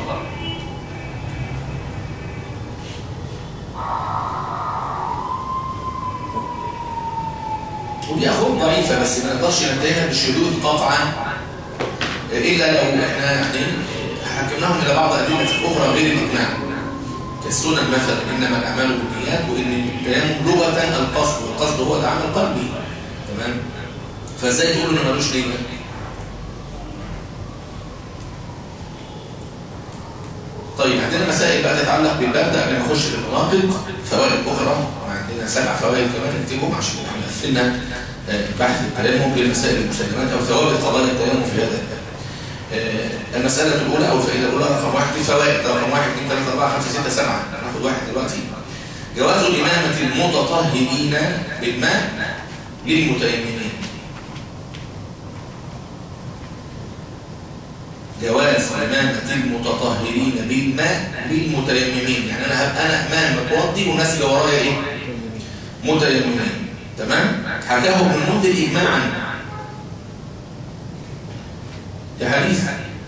[SPEAKER 1] ودي اخوات ضعيفه بس ما نقدرش ننتهيها بالشذوذ قطعا الا لو احنا يعني حكمناهم الى بعض ادله اخرى غير الاجماع كالسنن مثلا انما الاعمال بالنيات وان التيمم لغه القصد والقصد هو العمل قلبي تمام فازاي تقول انه ملوش نيه طيب عندنا مسائل بقى تتعلق بالباب ده قبل ما نخش في المناطق فوائد اخرى وعندنا سبع فوائد كمان نكتبهم عشان احنا قفلنا آه، بحث التيمم بالمسائل المسلمات او ثوابت قضايا التيمم في هذا الباب. آه، المسألة الأولى أو الفائدة الأولى رقم واحد الفوائد رقم واحد اثنين ثلاثة أربعة خمسة ستة سبعة هناخد واحد دلوقتي جواز إمامة المتطهرين بالماء للمتيممين جواز إمامة المتطهرين بالماء للمتيممين يعني أنا هبقى أنا إمام متوضي والناس اللي ورايا إيه؟ متيممين تمام؟ حكاه ابن المنذر إجماعا ده حديث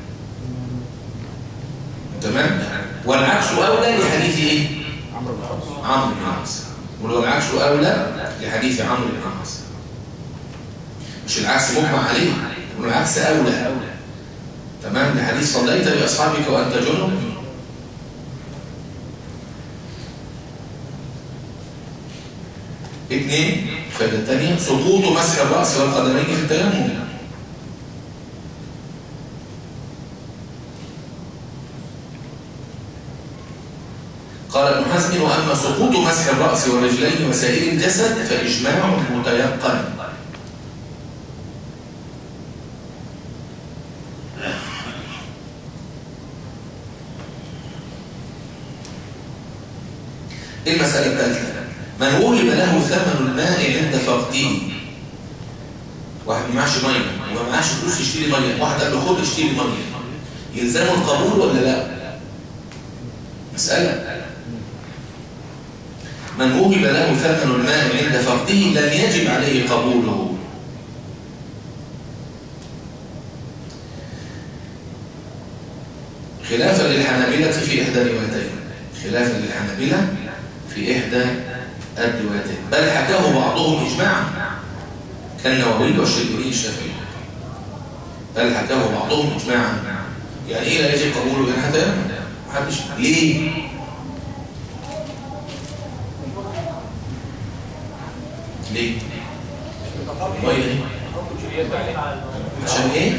[SPEAKER 1] تمام؟ والعكس أولى لحديث إيه؟
[SPEAKER 2] عمرو بن العاص
[SPEAKER 1] عمرو بن العاص والعكس أولى لحديث عمرو بن العاص مش العكس مجمع عليه والعكس أولى تمام لحديث صليت بأصحابك وأنت جنب اثنين فائدة الثانية سقوط مسح الرأس والقدمين في التيمم قال ابن حزم وأما سقوط مسح الرأس والرجلين وسائر الجسد فإجماع متيقن المسألة الثالثة من وهب له ثمن الماء عند فقده واحد ما معاش ميه وما معاش فلوس يشتري ميه واحد قال له خد اشتري ميه يلزمه القبول ولا لا مسألة من وهب له ثمن الماء عند فقده لم يجب عليه قبوله خلافا للحنابلة في إحدى روايتين خلافا للحنابلة في إحدى الروايتين بل حكاه بعضهم إجماعا كالنووي والشربيني الشافعي بل حكاه بعضهم إجماعا يعني إيه لا يجب قبوله يعني حتى محدش ليه؟ ليه؟ المية ايه؟ عشان ايه؟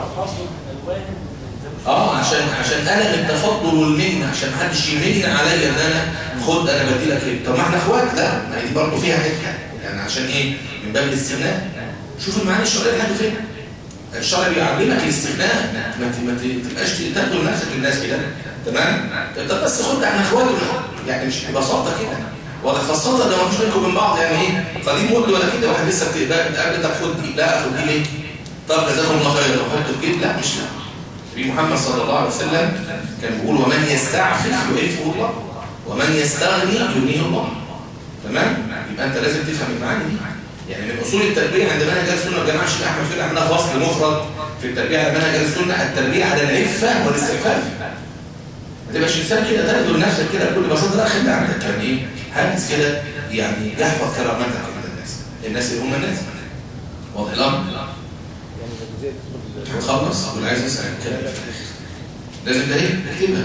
[SPEAKER 1] اه عشان عشان انا التفضل والمنه عشان محدش يمن عليا ان انا خد انا بدي لك ايه طب ما احنا اخوات لا ما هي دي برضه فيها حته يعني عشان ايه من باب الاستغناء شوف المعاني الشرعيه لحد فين الشرع بيعلمك الاستغناء ما ت- ما ت- تبقاش تاخد نفسك للناس كده تمام طب بس خد احنا اخوات يعني مش ببساطه كده ولا خاصه ده ما فيش بينكم وبين بعض يعني ايه قديم مد ولا كده واحد لسه بتقبل بتقابل طب خد دي لا اخد دي ليه طب جزاكم الله خيرا احط في جيب لا مش لا في محمد صلى الله عليه وسلم كان بيقول ومن يستعفف يعفه الله ومن يستغني يغنيه الله تمام يبقى انت لازم تفهم المعاني دي يعني من اصول التربيه عند منهج اهل السنه والجماعه الشيخ احمد فين عملها فصل مفرد في التربيه على منهج اهل السنه التربيه على العفه والاستعفاف ما تبقاش انسان كده تاخد نفسك كده بكل بساطه لا خلي عندك يعني ايه حدث كده يعني يحفظ كرامتك عند الناس الناس اللي هم الناس واضح الامر
[SPEAKER 2] يعني الجزئيه تدخل
[SPEAKER 1] هنخلص واللي عايز يسال كده لازم ده ايه نكتبها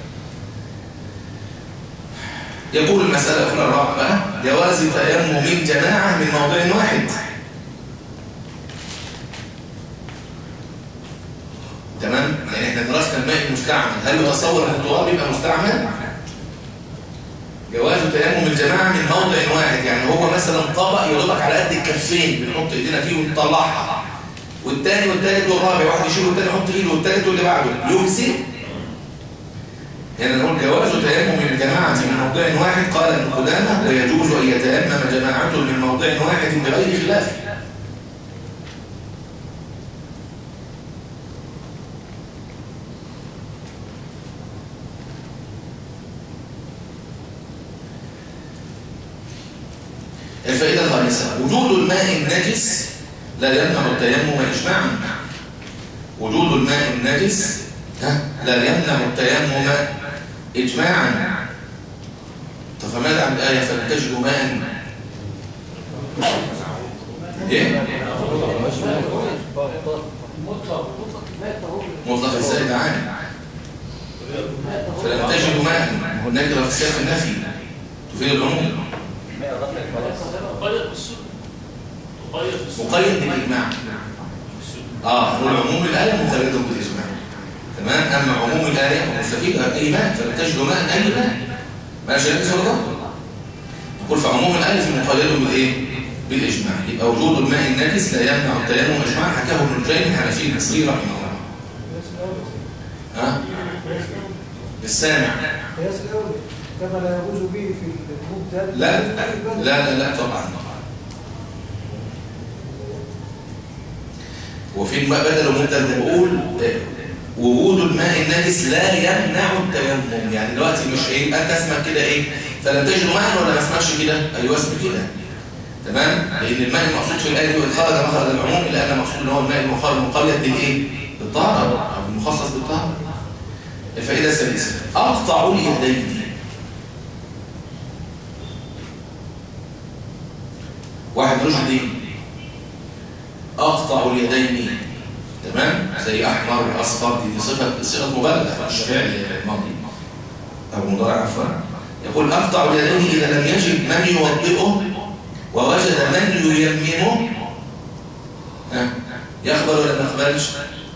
[SPEAKER 1] يقول المسألة الأخرى الرابعة بقى جواز تيمم الجماعة من موضع واحد تمام يعني احنا درسنا الماء المستعمل هل يتصور ان التراب يبقى مستعمل جواز تيمم الجماعة من موضع واحد يعني هو مثلا طبق يضربك على قد الكفين بنحط ايدينا فيه ونطلعها والتاني والتالت والرابع واحد يشيل والتاني يحط ايده والتالت واللي بعده يمسك هنا نقول جواز تيمم الجماعة من موضع واحد قال ابن قدامة ويجوز أن يتيمم جماعة من موضع واحد بغير خلاف الفائدة الخامسة وجود الماء النجس لا يمنع التيمم إجماعا وجود الماء النجس ها، لا يمنع التيمم إجماعا طب فماذا عن الآية فلم تجدوا ماء إيه؟ مطلق ازاي تعالى فلم تجدوا ماء نكرة في سياق النفي تفيد العموم
[SPEAKER 4] مقيد بالسنة مقيد بالسنة
[SPEAKER 1] مقيد بالإجماع اه نقول عموم الآية مقيد بالإجماع تمام أما عموم الآية مستفيد أي ماء فلم تجدوا ماء أي ماء ما شريك صلى الله نقول فعموم الآية مقيد بالإيه؟ بالإجماع يبقى وجود الماء النجس لا يمنع التيمم إجماع حكاه ابن الجيم الحنفي المصري رحمه الله ها؟ للسامع
[SPEAKER 5] قياس الاولى كما لا يجوز به في المبتدا
[SPEAKER 1] لا
[SPEAKER 5] يجوز به في البدل.
[SPEAKER 1] لا لا لا طبعا وفي الماء بدل ومبدل بقول آه، وجود الماء النجس لا يمنع التيمم يعني دلوقتي مش ايه انت اسمك كده ايه فلم تجد ماء ولا ما اسمكش كده ايوه اسمك كده تمام لان الماء المقصود في الايه دي وإن خرج مخرج العموم الا ان المقصود ان هو الماء المخرج المقيد بالايه بالطهاره او المخصص بالطهاره الفائده السادسه اقطع اليدين واحد ملوش دين اقطع اليدين تمام زي احمر اصفر دي, دي صفه صيغه مبالغه مش فعل ماضي او مضارع عفوا يقول اقطع اليدين اذا لم يجد من يوضئه ووجد من ييممه ها يقبل ولا ما يقبلش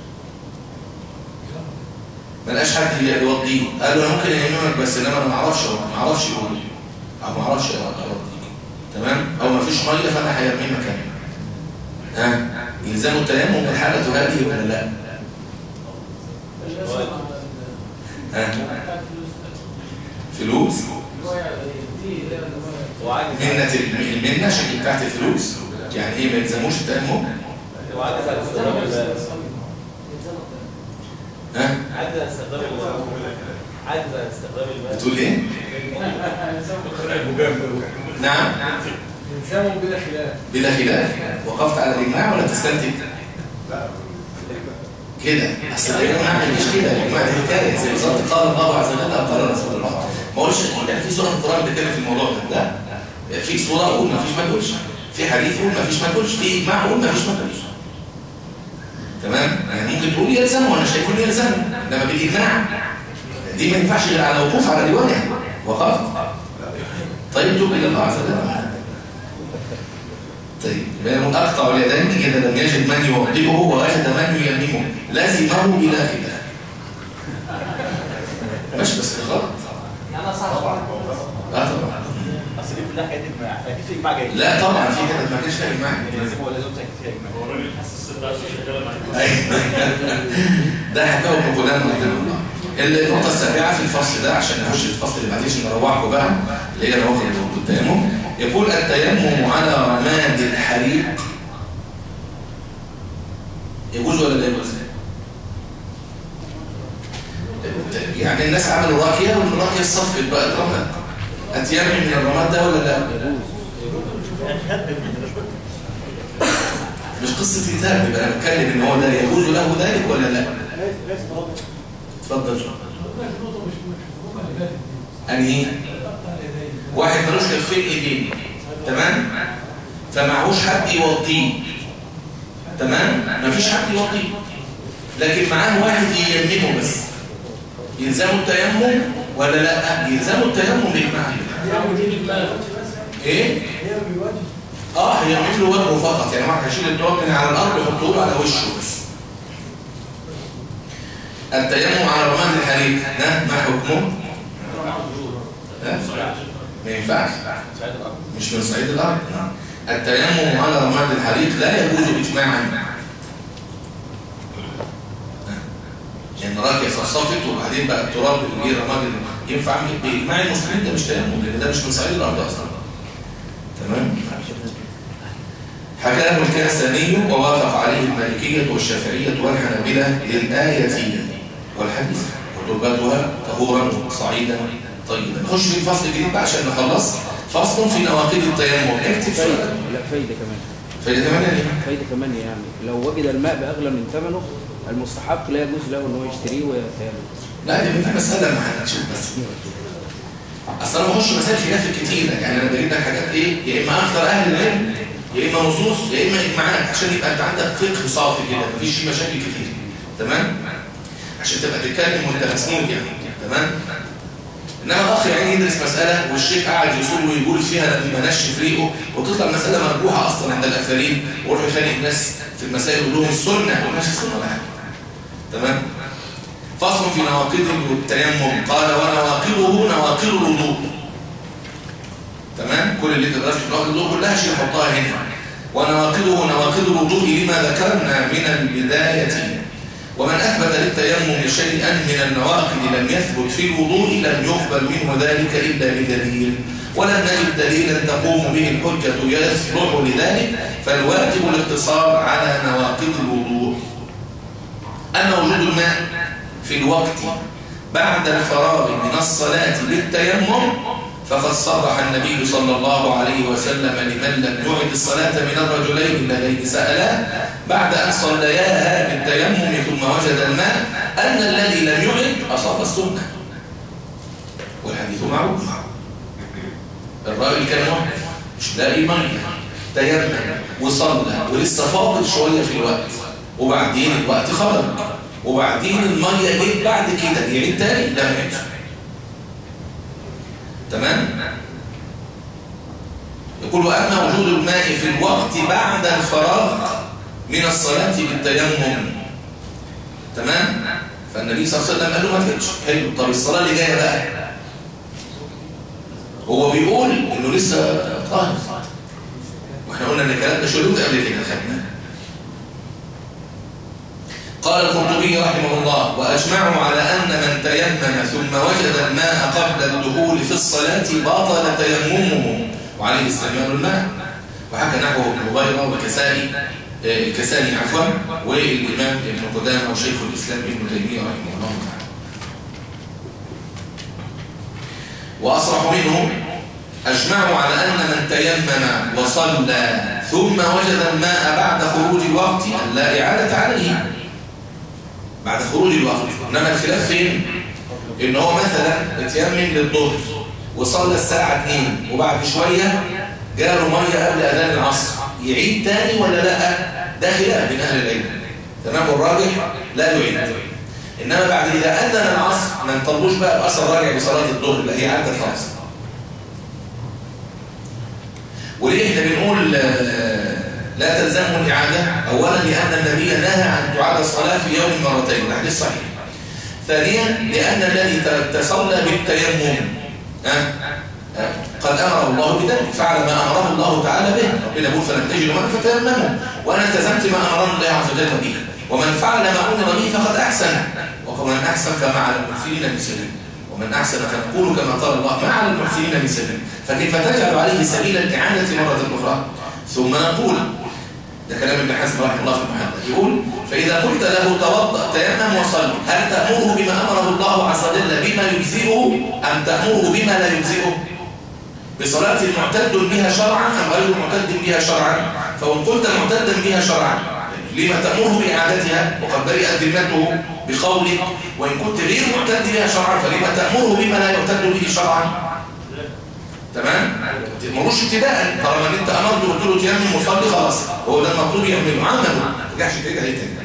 [SPEAKER 1] ما لقاش حد يوضيه قال له انا ممكن ييممك بس انما انا ما اعرفش ما اعرفش يقول او ما اعرفش اوديك تمام او ما فيش ميه فانا هيرميمك انا ها يلزم التيمم من حالته هذه ولا لا ها فلوس منة المنة شكل تحت الفلوس يعني ايه ما يلزموش التيمم
[SPEAKER 6] وعدد على استخدام الماء
[SPEAKER 1] ها
[SPEAKER 6] عدد على استخدام الماء عدد على استخدام الماء
[SPEAKER 1] بتقول ايه نعم
[SPEAKER 7] يلزمهم بلا خلاف
[SPEAKER 1] بلا خلاف وقفت على الاجماع ولا تستنتج كده اصل الاجماع ما يجيش كده الاجماع ده حكايه زي بالظبط قال الله عز وجل او قال رسول الله ما اقولش اكيد يعني في سوره في القران بتتكلم في الموضوع ده لا في سوره اقول ما فيش ما تقولش في حديث اقول ما فيش ما تقولش في اجماع اقول ما فيش ما تقولش تمام يعني ممكن تقول يلزمه وانا شايفه يلزمه انما بالاجماع دي ما ينفعش غير على وقوف على روايه وقفت طيب توب الى الله عز وجل طيب يبقى اقطع اليدين اذا لم يجد من يوضئه ووجد من ييممه لازمه بلا خلاف مش بس غلط
[SPEAKER 7] يعني انا صح
[SPEAKER 1] لا طبعا
[SPEAKER 6] اصل دي كلها حاجات اجماع اكيد في اجماع جاي
[SPEAKER 1] لا طبعا في كده ما كانش فاهم معاك
[SPEAKER 6] لازم ولا لازم ساكت فيها اجماع
[SPEAKER 1] أيوة. ده حكاه ابن قدامه رحمه الله النقطة السابعة في الفصل ده عشان نخش في الفصل اللي بعديه عشان نروحه بقى اللي هي نواقض التيمم يقول التيمم على رماد الحريق يجوز ولا لا يجوز؟ يعني الناس عملوا راكية والراكية صفت بقى اترمت اتيمم من الرماد ده ولا لا؟ مش قصة كتاب يبقى انا بتكلم ان هو ده يجوز له ذلك ولا لا؟ اتفضل انهي واحد ملوش كفين ايدين تمام فمعهوش حد يوضيه تمام مفيش حد يوضيه لكن معاه واحد ييممه بس يلزمه التيمم ولا لا يلزمه التيمم باجماع ايه
[SPEAKER 5] هي بالوجه
[SPEAKER 1] اه هيعمل له وجهه فقط يعني واحد هيشيل التراب من على الارض ويحطه له على وشه بس التيمم على رماد الحريق ده ما حكمه لا، ما ينفعش مش من صعيد الارض التيمم على رماد الحريق لا يجوز اجماعا يعني راكيه صفصفت وبعدين بقى التراب اللي جه رماد ال- ينفع باجماع المسلمين ده مش تيمم لان ده مش من صعيد الارض اصلا تمام حكاه الكاساني ووافق عليه المالكية والشافعية والحنابلة للآية والحديث وتربتها طهورا صعيدا طيبا نخش في الفصل الجديد بقى عشان نخلص فصل في نواقض التيمم اكتب
[SPEAKER 2] فايدة
[SPEAKER 1] فيه
[SPEAKER 2] لا فايدة كمان
[SPEAKER 1] فايدة كمان يعني
[SPEAKER 2] فايدة كمان يعني لو وجد الماء بأغلى من ثمنه المستحق لا يجوز له ان هو يشتريه ويتيمم
[SPEAKER 1] لا دي دي مسألة ما هنشوف بس اصل انا بخش مسائل خلاف كتيرة يعني انا بجيب لك حاجات ايه يا اما اكثر اهل العلم يا اما نصوص يا اما اجماعات عشان يبقى انت عندك فقه صافي كده مفيش فيه مشاكل كتير تمام عشان تبقى تتكلم وانت مسنود يعني تمام انما اخ يعني يدرس مساله والشيخ قاعد يصول ويقول فيها لما نشف ريقه وتطلع مساله مرجوحه اصلا عند الاخرين ويروح يخلي الناس في المسائل يقول لهم السنه وماشي السنه ولا حاجه تمام فصل في نواقض التيمم قال ونواقضه نواقض الوضوء تمام كل اللي تدرسه في نواقض الوضوء كلها شيء نحطها هنا ونواقضه نواقض الوضوء لما ذكرنا من البدايه ومن أثبت للتيمم شيئا من النواقض لم يثبت في الوضوء لم يقبل منه ذلك إلا بدليل ولم نجد دليلا تقوم به الحجة يصلح لذلك فالواجب الاقتصار على نواقض الوضوء أما وجود الماء في الوقت بعد الفراغ من الصلاة بالتيمم فقد صرح النبي صلى الله عليه وسلم لمن لم يعد الصلاة من الرجلين اللذين سألا بعد أن صلياها بالتيمم ثم وجد الماء أن الذي لم يعد أصاب السنة والحديث معروف الراجل كان محدث مش لاقي ميه تيمم وصلى ولسه فاضل شويه في الوقت وبعدين الوقت خرج وبعدين الميه جت بعد كده يعيد تاني لا ما يعيدش تمام يقول وأما وجود الماء في الوقت بعد الفراغ من الصلاة بالتيمم تمام فالنبي صلى الله عليه وسلم قال له ما تجيش حلو طب الصلاة اللي جاية بقى هو بيقول انه لسه طاهر واحنا قلنا ان الكلام ده شروط قبل كده خدناه قال القرطبي رحمه الله واجمعوا على ان من تيمم ثم وجد الماء قبل الدخول في الصلاه بطل تيممه وعليه استعمال الماء وحكى نحوه ابن هريره وكسائي آه، الكسائي عفوا والامام ابن قدامه وشيخ الاسلام ابن تيميه رحمه الله تعالى وأصرح منهم أجمعوا على أن من تيمم وصلى ثم وجد الماء بعد خروج الوقت أن لا إعادة عليه بعد خروج الوقت إنما الخلاف فين؟ إن هو مثلا اتيمم للظهر وصلى الساعة 2 وبعد شوية جاله مية قبل أذان العصر يعيد تاني ولا لا؟ ده خلاف بين أهل العلم تمام والراجح لا يعيد إنما بعد إذا أذن العصر ما نطلبوش بقى بأثر راجع بصلاة الظهر اللي هي عدت خلاص وليه احنا بنقول آه، لا تلزمه الإعادة أولا لأن النبي نهى أن تعاد الصلاة في يوم مرتين الحديث صحيح ثانيا لأن الذي ت- تصلى بالتيمم ها؟ ها؟ قد أمر الله بذلك فعل ما أمره الله تعالى به ربنا يقول فلم تجدوا من فتيمموا وأنا التزمت ما أمرنا الله عز وجل به ومن فعل ما أمر به فقد أحسن ومن أحسن فما على المحسنين من سبيل ومن أحسن فنقول كما قال الله ما على المحسنين من سبيل فكيف تجعل عليه سبيل الإعادة مرة أخرى ثم نقول ده كلام ابن حزم رحمه الله في المحدث يقول فإذا قلت له توضأ تيمم وصل هل تأمره بما أمره الله عز وجل بما يجزئه أم تأمره بما لا يجزئه بصلاة معتد بها شرعا أم غير معتد بها شرعا فإن قلت معتدا بها شرعا لما تأمره بإعادتها وقد برئت ذمته بقولك وإن كنت غير معتد بها شرعا فلما تأمره بما لا يعتد به شرعا تمام ما تأمروش ابتداء طالما ان انت امرت وقلت له تيمم وصلي خلاص هو ده المطلوب يعمله عمله ما ترجعش ترجع ليه تاني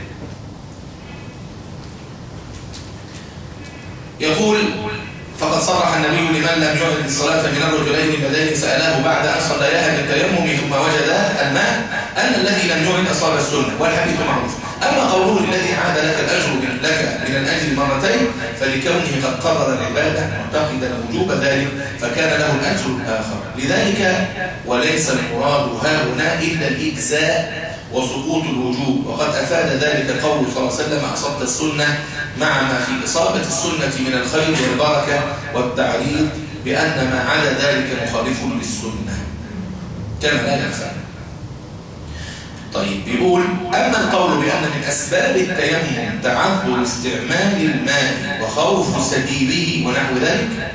[SPEAKER 1] يقول فقد صرح النبي لمن لم يعد الصلاة من الرجلين اللذين سألاه بعد أن صلياها بالتيمم ثم وجد الماء أن الذي لم يعد أصاب السنة والحديث معروف أما قوله الذي عاد لك الأجر من لك من الأجر مرتين فلكونه قد قرر العبادة معتقدا وجوب ذلك فكان له الأجر الآخر لذلك وليس المراد ها هنا إلا الإجزاء وسقوط الوجوب وقد أفاد ذلك قول صلى الله عليه وسلم أصبت السنة مع ما في إصابة السنة من الخير والبركة والتعريض بأن ما عدا ذلك مخالف للسنة كما لا يخفى طيب بيقول أما القول بأن من أسباب التيمم تعذر استعمال الماء وخوف سبيله ونحو ذلك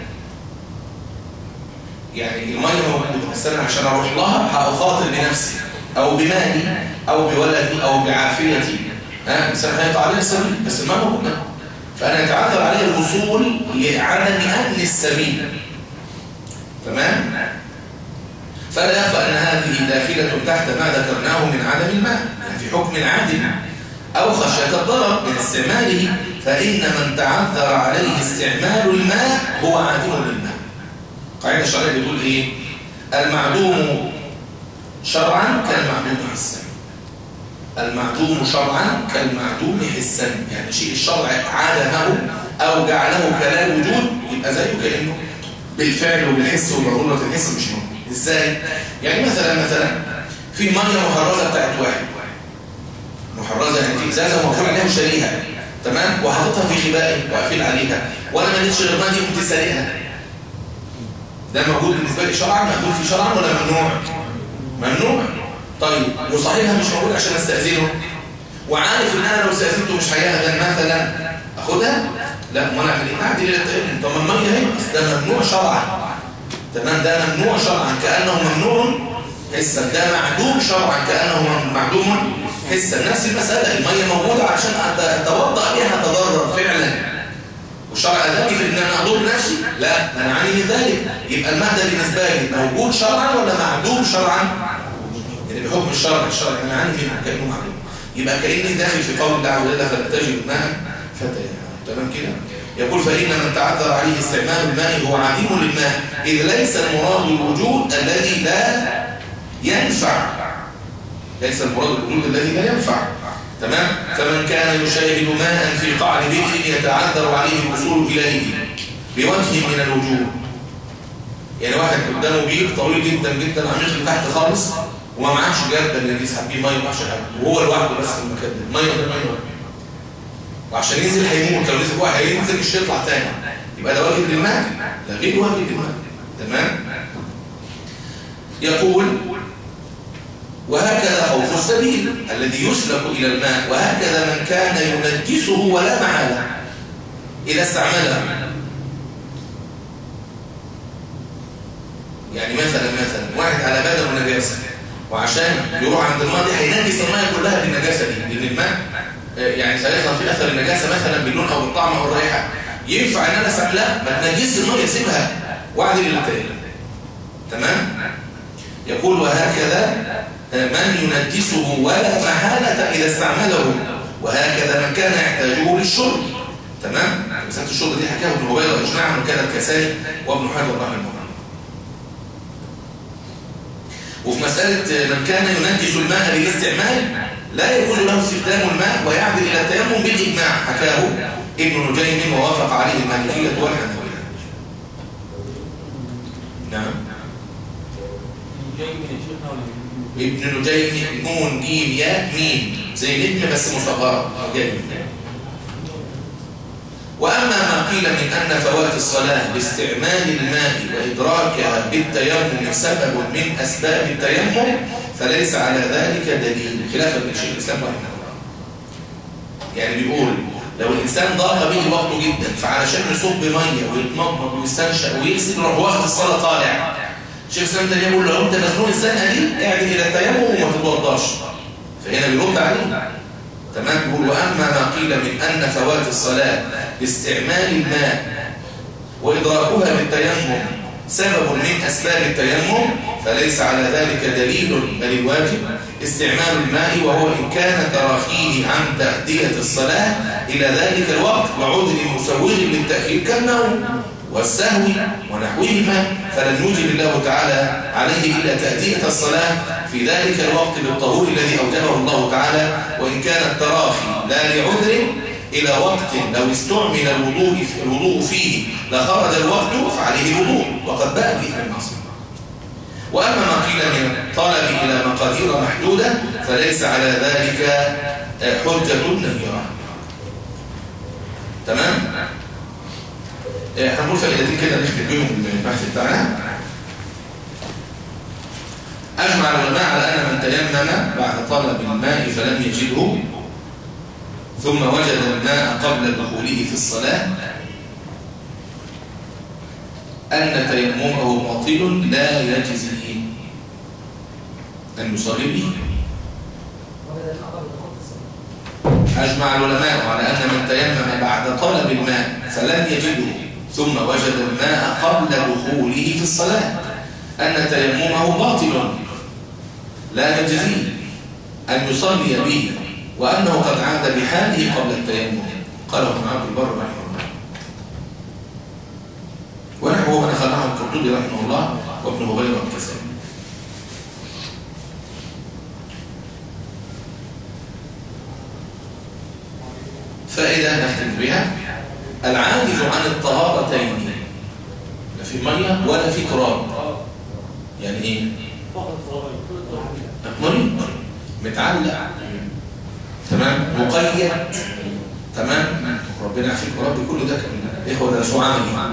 [SPEAKER 1] يعني المية موجودة بس أنا عشان أروح لها هأخاطر بنفسي أو بمالي أو بولدي أو بعافيتي ها الإنسان هيقع عليه السبيل بس الماء موجود فأنا يتعذر عليه الوصول لعدم أمن السبيل تمام؟ فلا يخفى أن هذه داخلة تحت ما ذكرناه من عدم الماء يعني في حكم عادم أو خشية الضرر من استعماله فإن من تعذر عليه استعمال الماء هو عادم للماء قاعدة الشرعية بتقول إيه؟ المعدوم شرعا كالمعدوم حسا المعدوم شرعا كالمعدوم حسا يعني شيء الشرع عدمه أو جعله كلا وجود يبقى زيه كأنه بالفعل وبالحس وضرورة الحس مش موجود ازاي يعني مثلا مثلا في ميه محرزه بتاعت واحد محرزه يعني في ازازه ومفروض عليها شريحه تمام وحاططها في خبائي وقافل عليها وانا ما لقيتش غير ميه دي قمت سارقها ده موجود بالنسبه لي شرعا مقبول في شرعا ولا ممنوع ممنوع طيب وصاحبها مش موجود عشان استاذنه وعارف ان انا لو استاذنته مش هيهدن مثلا اخدها لا ما انا اعمل ايه اعدل الى التيمم طب ما الميه اهي بس ده ممنوع شرعا تمام ده ممنوع شرعا كانه ممنوع حسا ده معدوم شرعا كانه معدوم حسا نفس المساله الميه موجوده عشان أت- اتوضا بها اتضرر فعلا والشرع أداني في ان انا اضر نفسي لا منعني من ذلك يبقى الماء ده بالنسبه لي موجود شرعا ولا معدوم شرعا يعني بحكم الشرع الشرع منعني منه كانه معدوم يبقى كاني داخل في قول الله عز وجل فلا تجد ماء فتيمم تمام كده يقول فإن من تعذر عليه استعمال الماء هو عديم للماء إذ ليس المراد الوجود الذي لا ينفع ليس المراد الوجود الذي لا ينفع تمام فمن كان يشاهد ماء في قعر بئر يتعذر عليه الوصول إليه بوجه من الوجوه يعني واحد قدامه بير طويل جدا جدا عميق لتحت خالص وما معاش جردل اللي يسحب بيه ميه ومعاش حاجه وهو لوحده بس في المكان ده ميه ده ميه وعشان ينزل هيموت لو نزل هو هينزل مش هيطلع تاني يبقى ده واجب للماء ده غير واجب للماء تمام يقول وهكذا خوف السبيل الذي يسلك إلى الماء وهكذا من كان ينجسه ولا محالة إذا استعمله يعني مثلا مثلا واحد على بدنه نجاسة وعشان يروح عند الماء دي هينجس الماء كلها بالنجاسة دي لأن الماء آه، يعني سيظهر في أثر النجاسة مثلا باللون أو بالطعم أو الرائحة ينفع إن أنا استعملها ما تنجسش الماء يسيبها وأعدل للتاني تمام يقول وهكذا من ينجسه ولا محالة إذا استعمله وهكذا من كان يحتاجه للشرب تمام مسألة الشرب دي حكاها ابن هبيرة إجماعا وكان الكسائي وابن حجر رحمه الله وفي مسألة من كان ينجس الماء للاستعمال لا يجوز له استخدام الماء ويعدل إلى التيمم بالإجماع حكاه ابن نجيم ووافق عليه المالكية والحنابلة نعم ابن نجيم نون جيم ياء ميم زي نجم بس مصغرة نجيم وأما ما قيل من أن فوات الصلاة باستعمال الماء وإدراكها بالتيمم سبب من أسباب التيمم فليس على ذلك دليل خلافا للشيخ الإسلام رحمه الله يعني بيقول لو الإنسان ضاق به وقته جدا فعلشان يصب مية ويتمضمض ويستنشق ويغسل يروح واخد الصلاة طالع شيخ الإسلام ده يقول لو أنت مزنوق الزنقة دي اعدل إلى التيمم وما تتوضاش فهنا بيرد عليه تمام يقول وأما ما قيل من أن فوات الصلاة باستعمال الماء وإدراكها بالتيمم سبب من أسباب التيمم فليس على ذلك دليل بل الواجب استعمال الماء وهو إن كان تراخيه عن تأدية الصلاة إلى ذلك الوقت وعذر مسوغ للتأخير كالنوم والسهو ونحوهما فلن يوجب الله تعالى عليه إلا تأدية الصلاة في ذلك الوقت بالطهور الذي أوجبه الله تعالى وإن كان التراخي لا لعذر إلى وقت لو استعمل الوضوء الوضوء فيه لخرج الوقت فعليه الوضوء وقد باء به المعصية وأما ما قيل من الطلب إلى مقادير محدودة فليس على ذلك حجة نيرة تمام؟ هنقول فائدتين كده نختم بيهم البحث بتاعنا أجمع العلماء على أن من تيمم بعد طلب الماء فلم يجده ثم وجد الماء قبل دخوله في الصلاة أن تيممه باطل لا يجزي أن يصلي به أجمع العلماء على أن من تيمم بعد طلب الماء فلم يجده ثم وجد الماء قبل دخوله في الصلاة أن تيممه باطل لا يجزي أن يصلي به وأنه قد عاد بحاله قبل التيمم قاله ابن عبد البر رحمه الله ونحوه من خلعه القرطبي رحمه الله وابن هبيرة الكسائي فائدة نختم بها العاجز عن الطهارتين لا في مية ولا في تراب يعني ايه مريض متعلق تمام مقيد تمام ربنا يعافيك يا رب كل ده كان اخوه درسوه عملي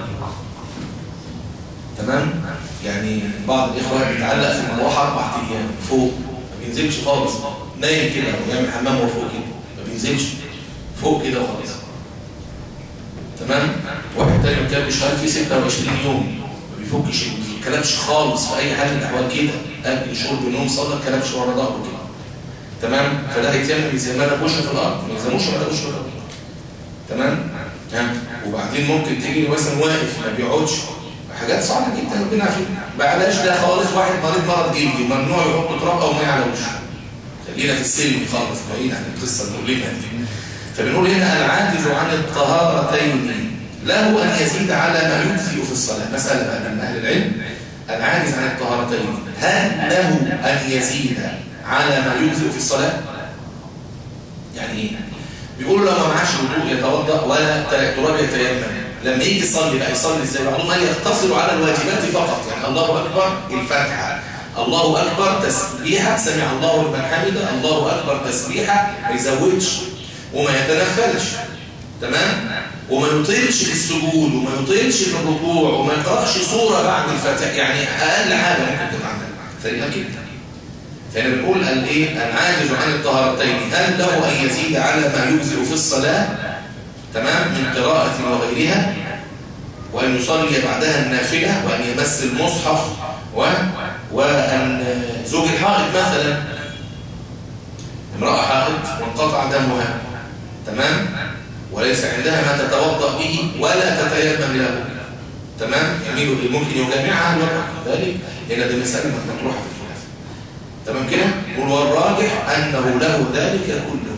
[SPEAKER 1] تمام يعني بعض الاخوه بيتعلق في المروحه اربع ايام فوق ما بينزلش خالص نايم كده ويعمل حمام وهو فوق كده ما بينزلش فوق كده وخلاص تمام واحد تاني كان بيشتغل فيه 26 يوم ما بيفكش ما بيتكلمش خالص في اي حال من الاحوال كده اكل شرب نوم صلاه ما بيتكلمش ورا ظهره كده تمام فده هيتيمم زي ما انا بوشه في الارض ما يلزموش ولا بوشه في الارض تمام ها وبعدين ممكن تيجي مثلا واقف ما بيقعدش حاجات صعبه جدا ربنا يعافيك بلاش ده خالص واحد مريض مرض جلدي ممنوع يحط تراب او ميه على وشه خلينا في السلم خالص بعيد عن القصه المؤلمه دي فبنقول هنا العاجز عن الطهارتين له ان يزيد على ما يجزئ في الصلاه مساله بقى من اهل العلم العاجز عن الطهارتين هل له ان يزيد على ما يجزئ في الصلاه يعني ايه بيقولوا لو ما معاش وضوء يتوضا ولا تراب يتيمم لما يجي يصلي بقى يصلي ازاي بعضهم قال يقتصر على الواجبات فقط يعني الله اكبر الفاتحه الله اكبر تسبيحه سمع الله لمن حمده الله اكبر تسبيحه ما يزودش وما يتنفلش تمام وما يطيلش في السجود وما يطيلش في الركوع وما يقراش سوره بعد الفاتحه يعني اقل حاجه ممكن تبقى عندنا فريقه كده فهنا بنقول الايه العاجز عن الطهارتين هل له ان يزيد على ما يجزئ في الصلاه تمام من قراءه وغيرها وان يصلي بعدها النافله وان يمس المصحف و وان زوج الحائض مثلا امراه حائض وانقطع دمها تمام وليس عندها ما تتوضا به ولا تتيمم له تمام يميل ممكن يجامعها الوضع ذلك لان دي مساله مطروحه في الخلاف تمام كده قل والراجح انه له ذلك كله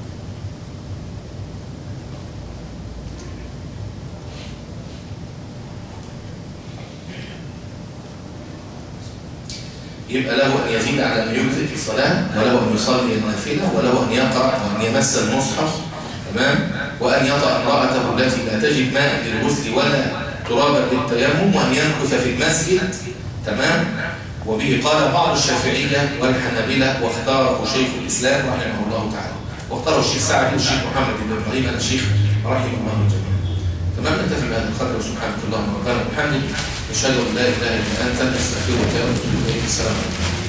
[SPEAKER 1] يبقى له أن يزيد على ما يجزئ في الصلاة وله أن يصلي النافلة وله أن يقرأ وأن يمس المصحف تمام وأن يطأ امرأته التي لا تجد ماء للغسل ولا ترابا للتيمم وأن يمكث في المسجد تمام وبه قال بعض الشافعية والحنابلة واختاره شيخ الإسلام رحمه الله تعالى واختاره الشيخ سعد والشيخ محمد بن إبراهيم آل الشيخ رحمه الله جميعا تمام نكتفي بهذا القدر وسبحانك اللهم ربنا وبحمدك نشهد ان لا اله الا انت نستغفرك ونتوب اليك السلام عليكم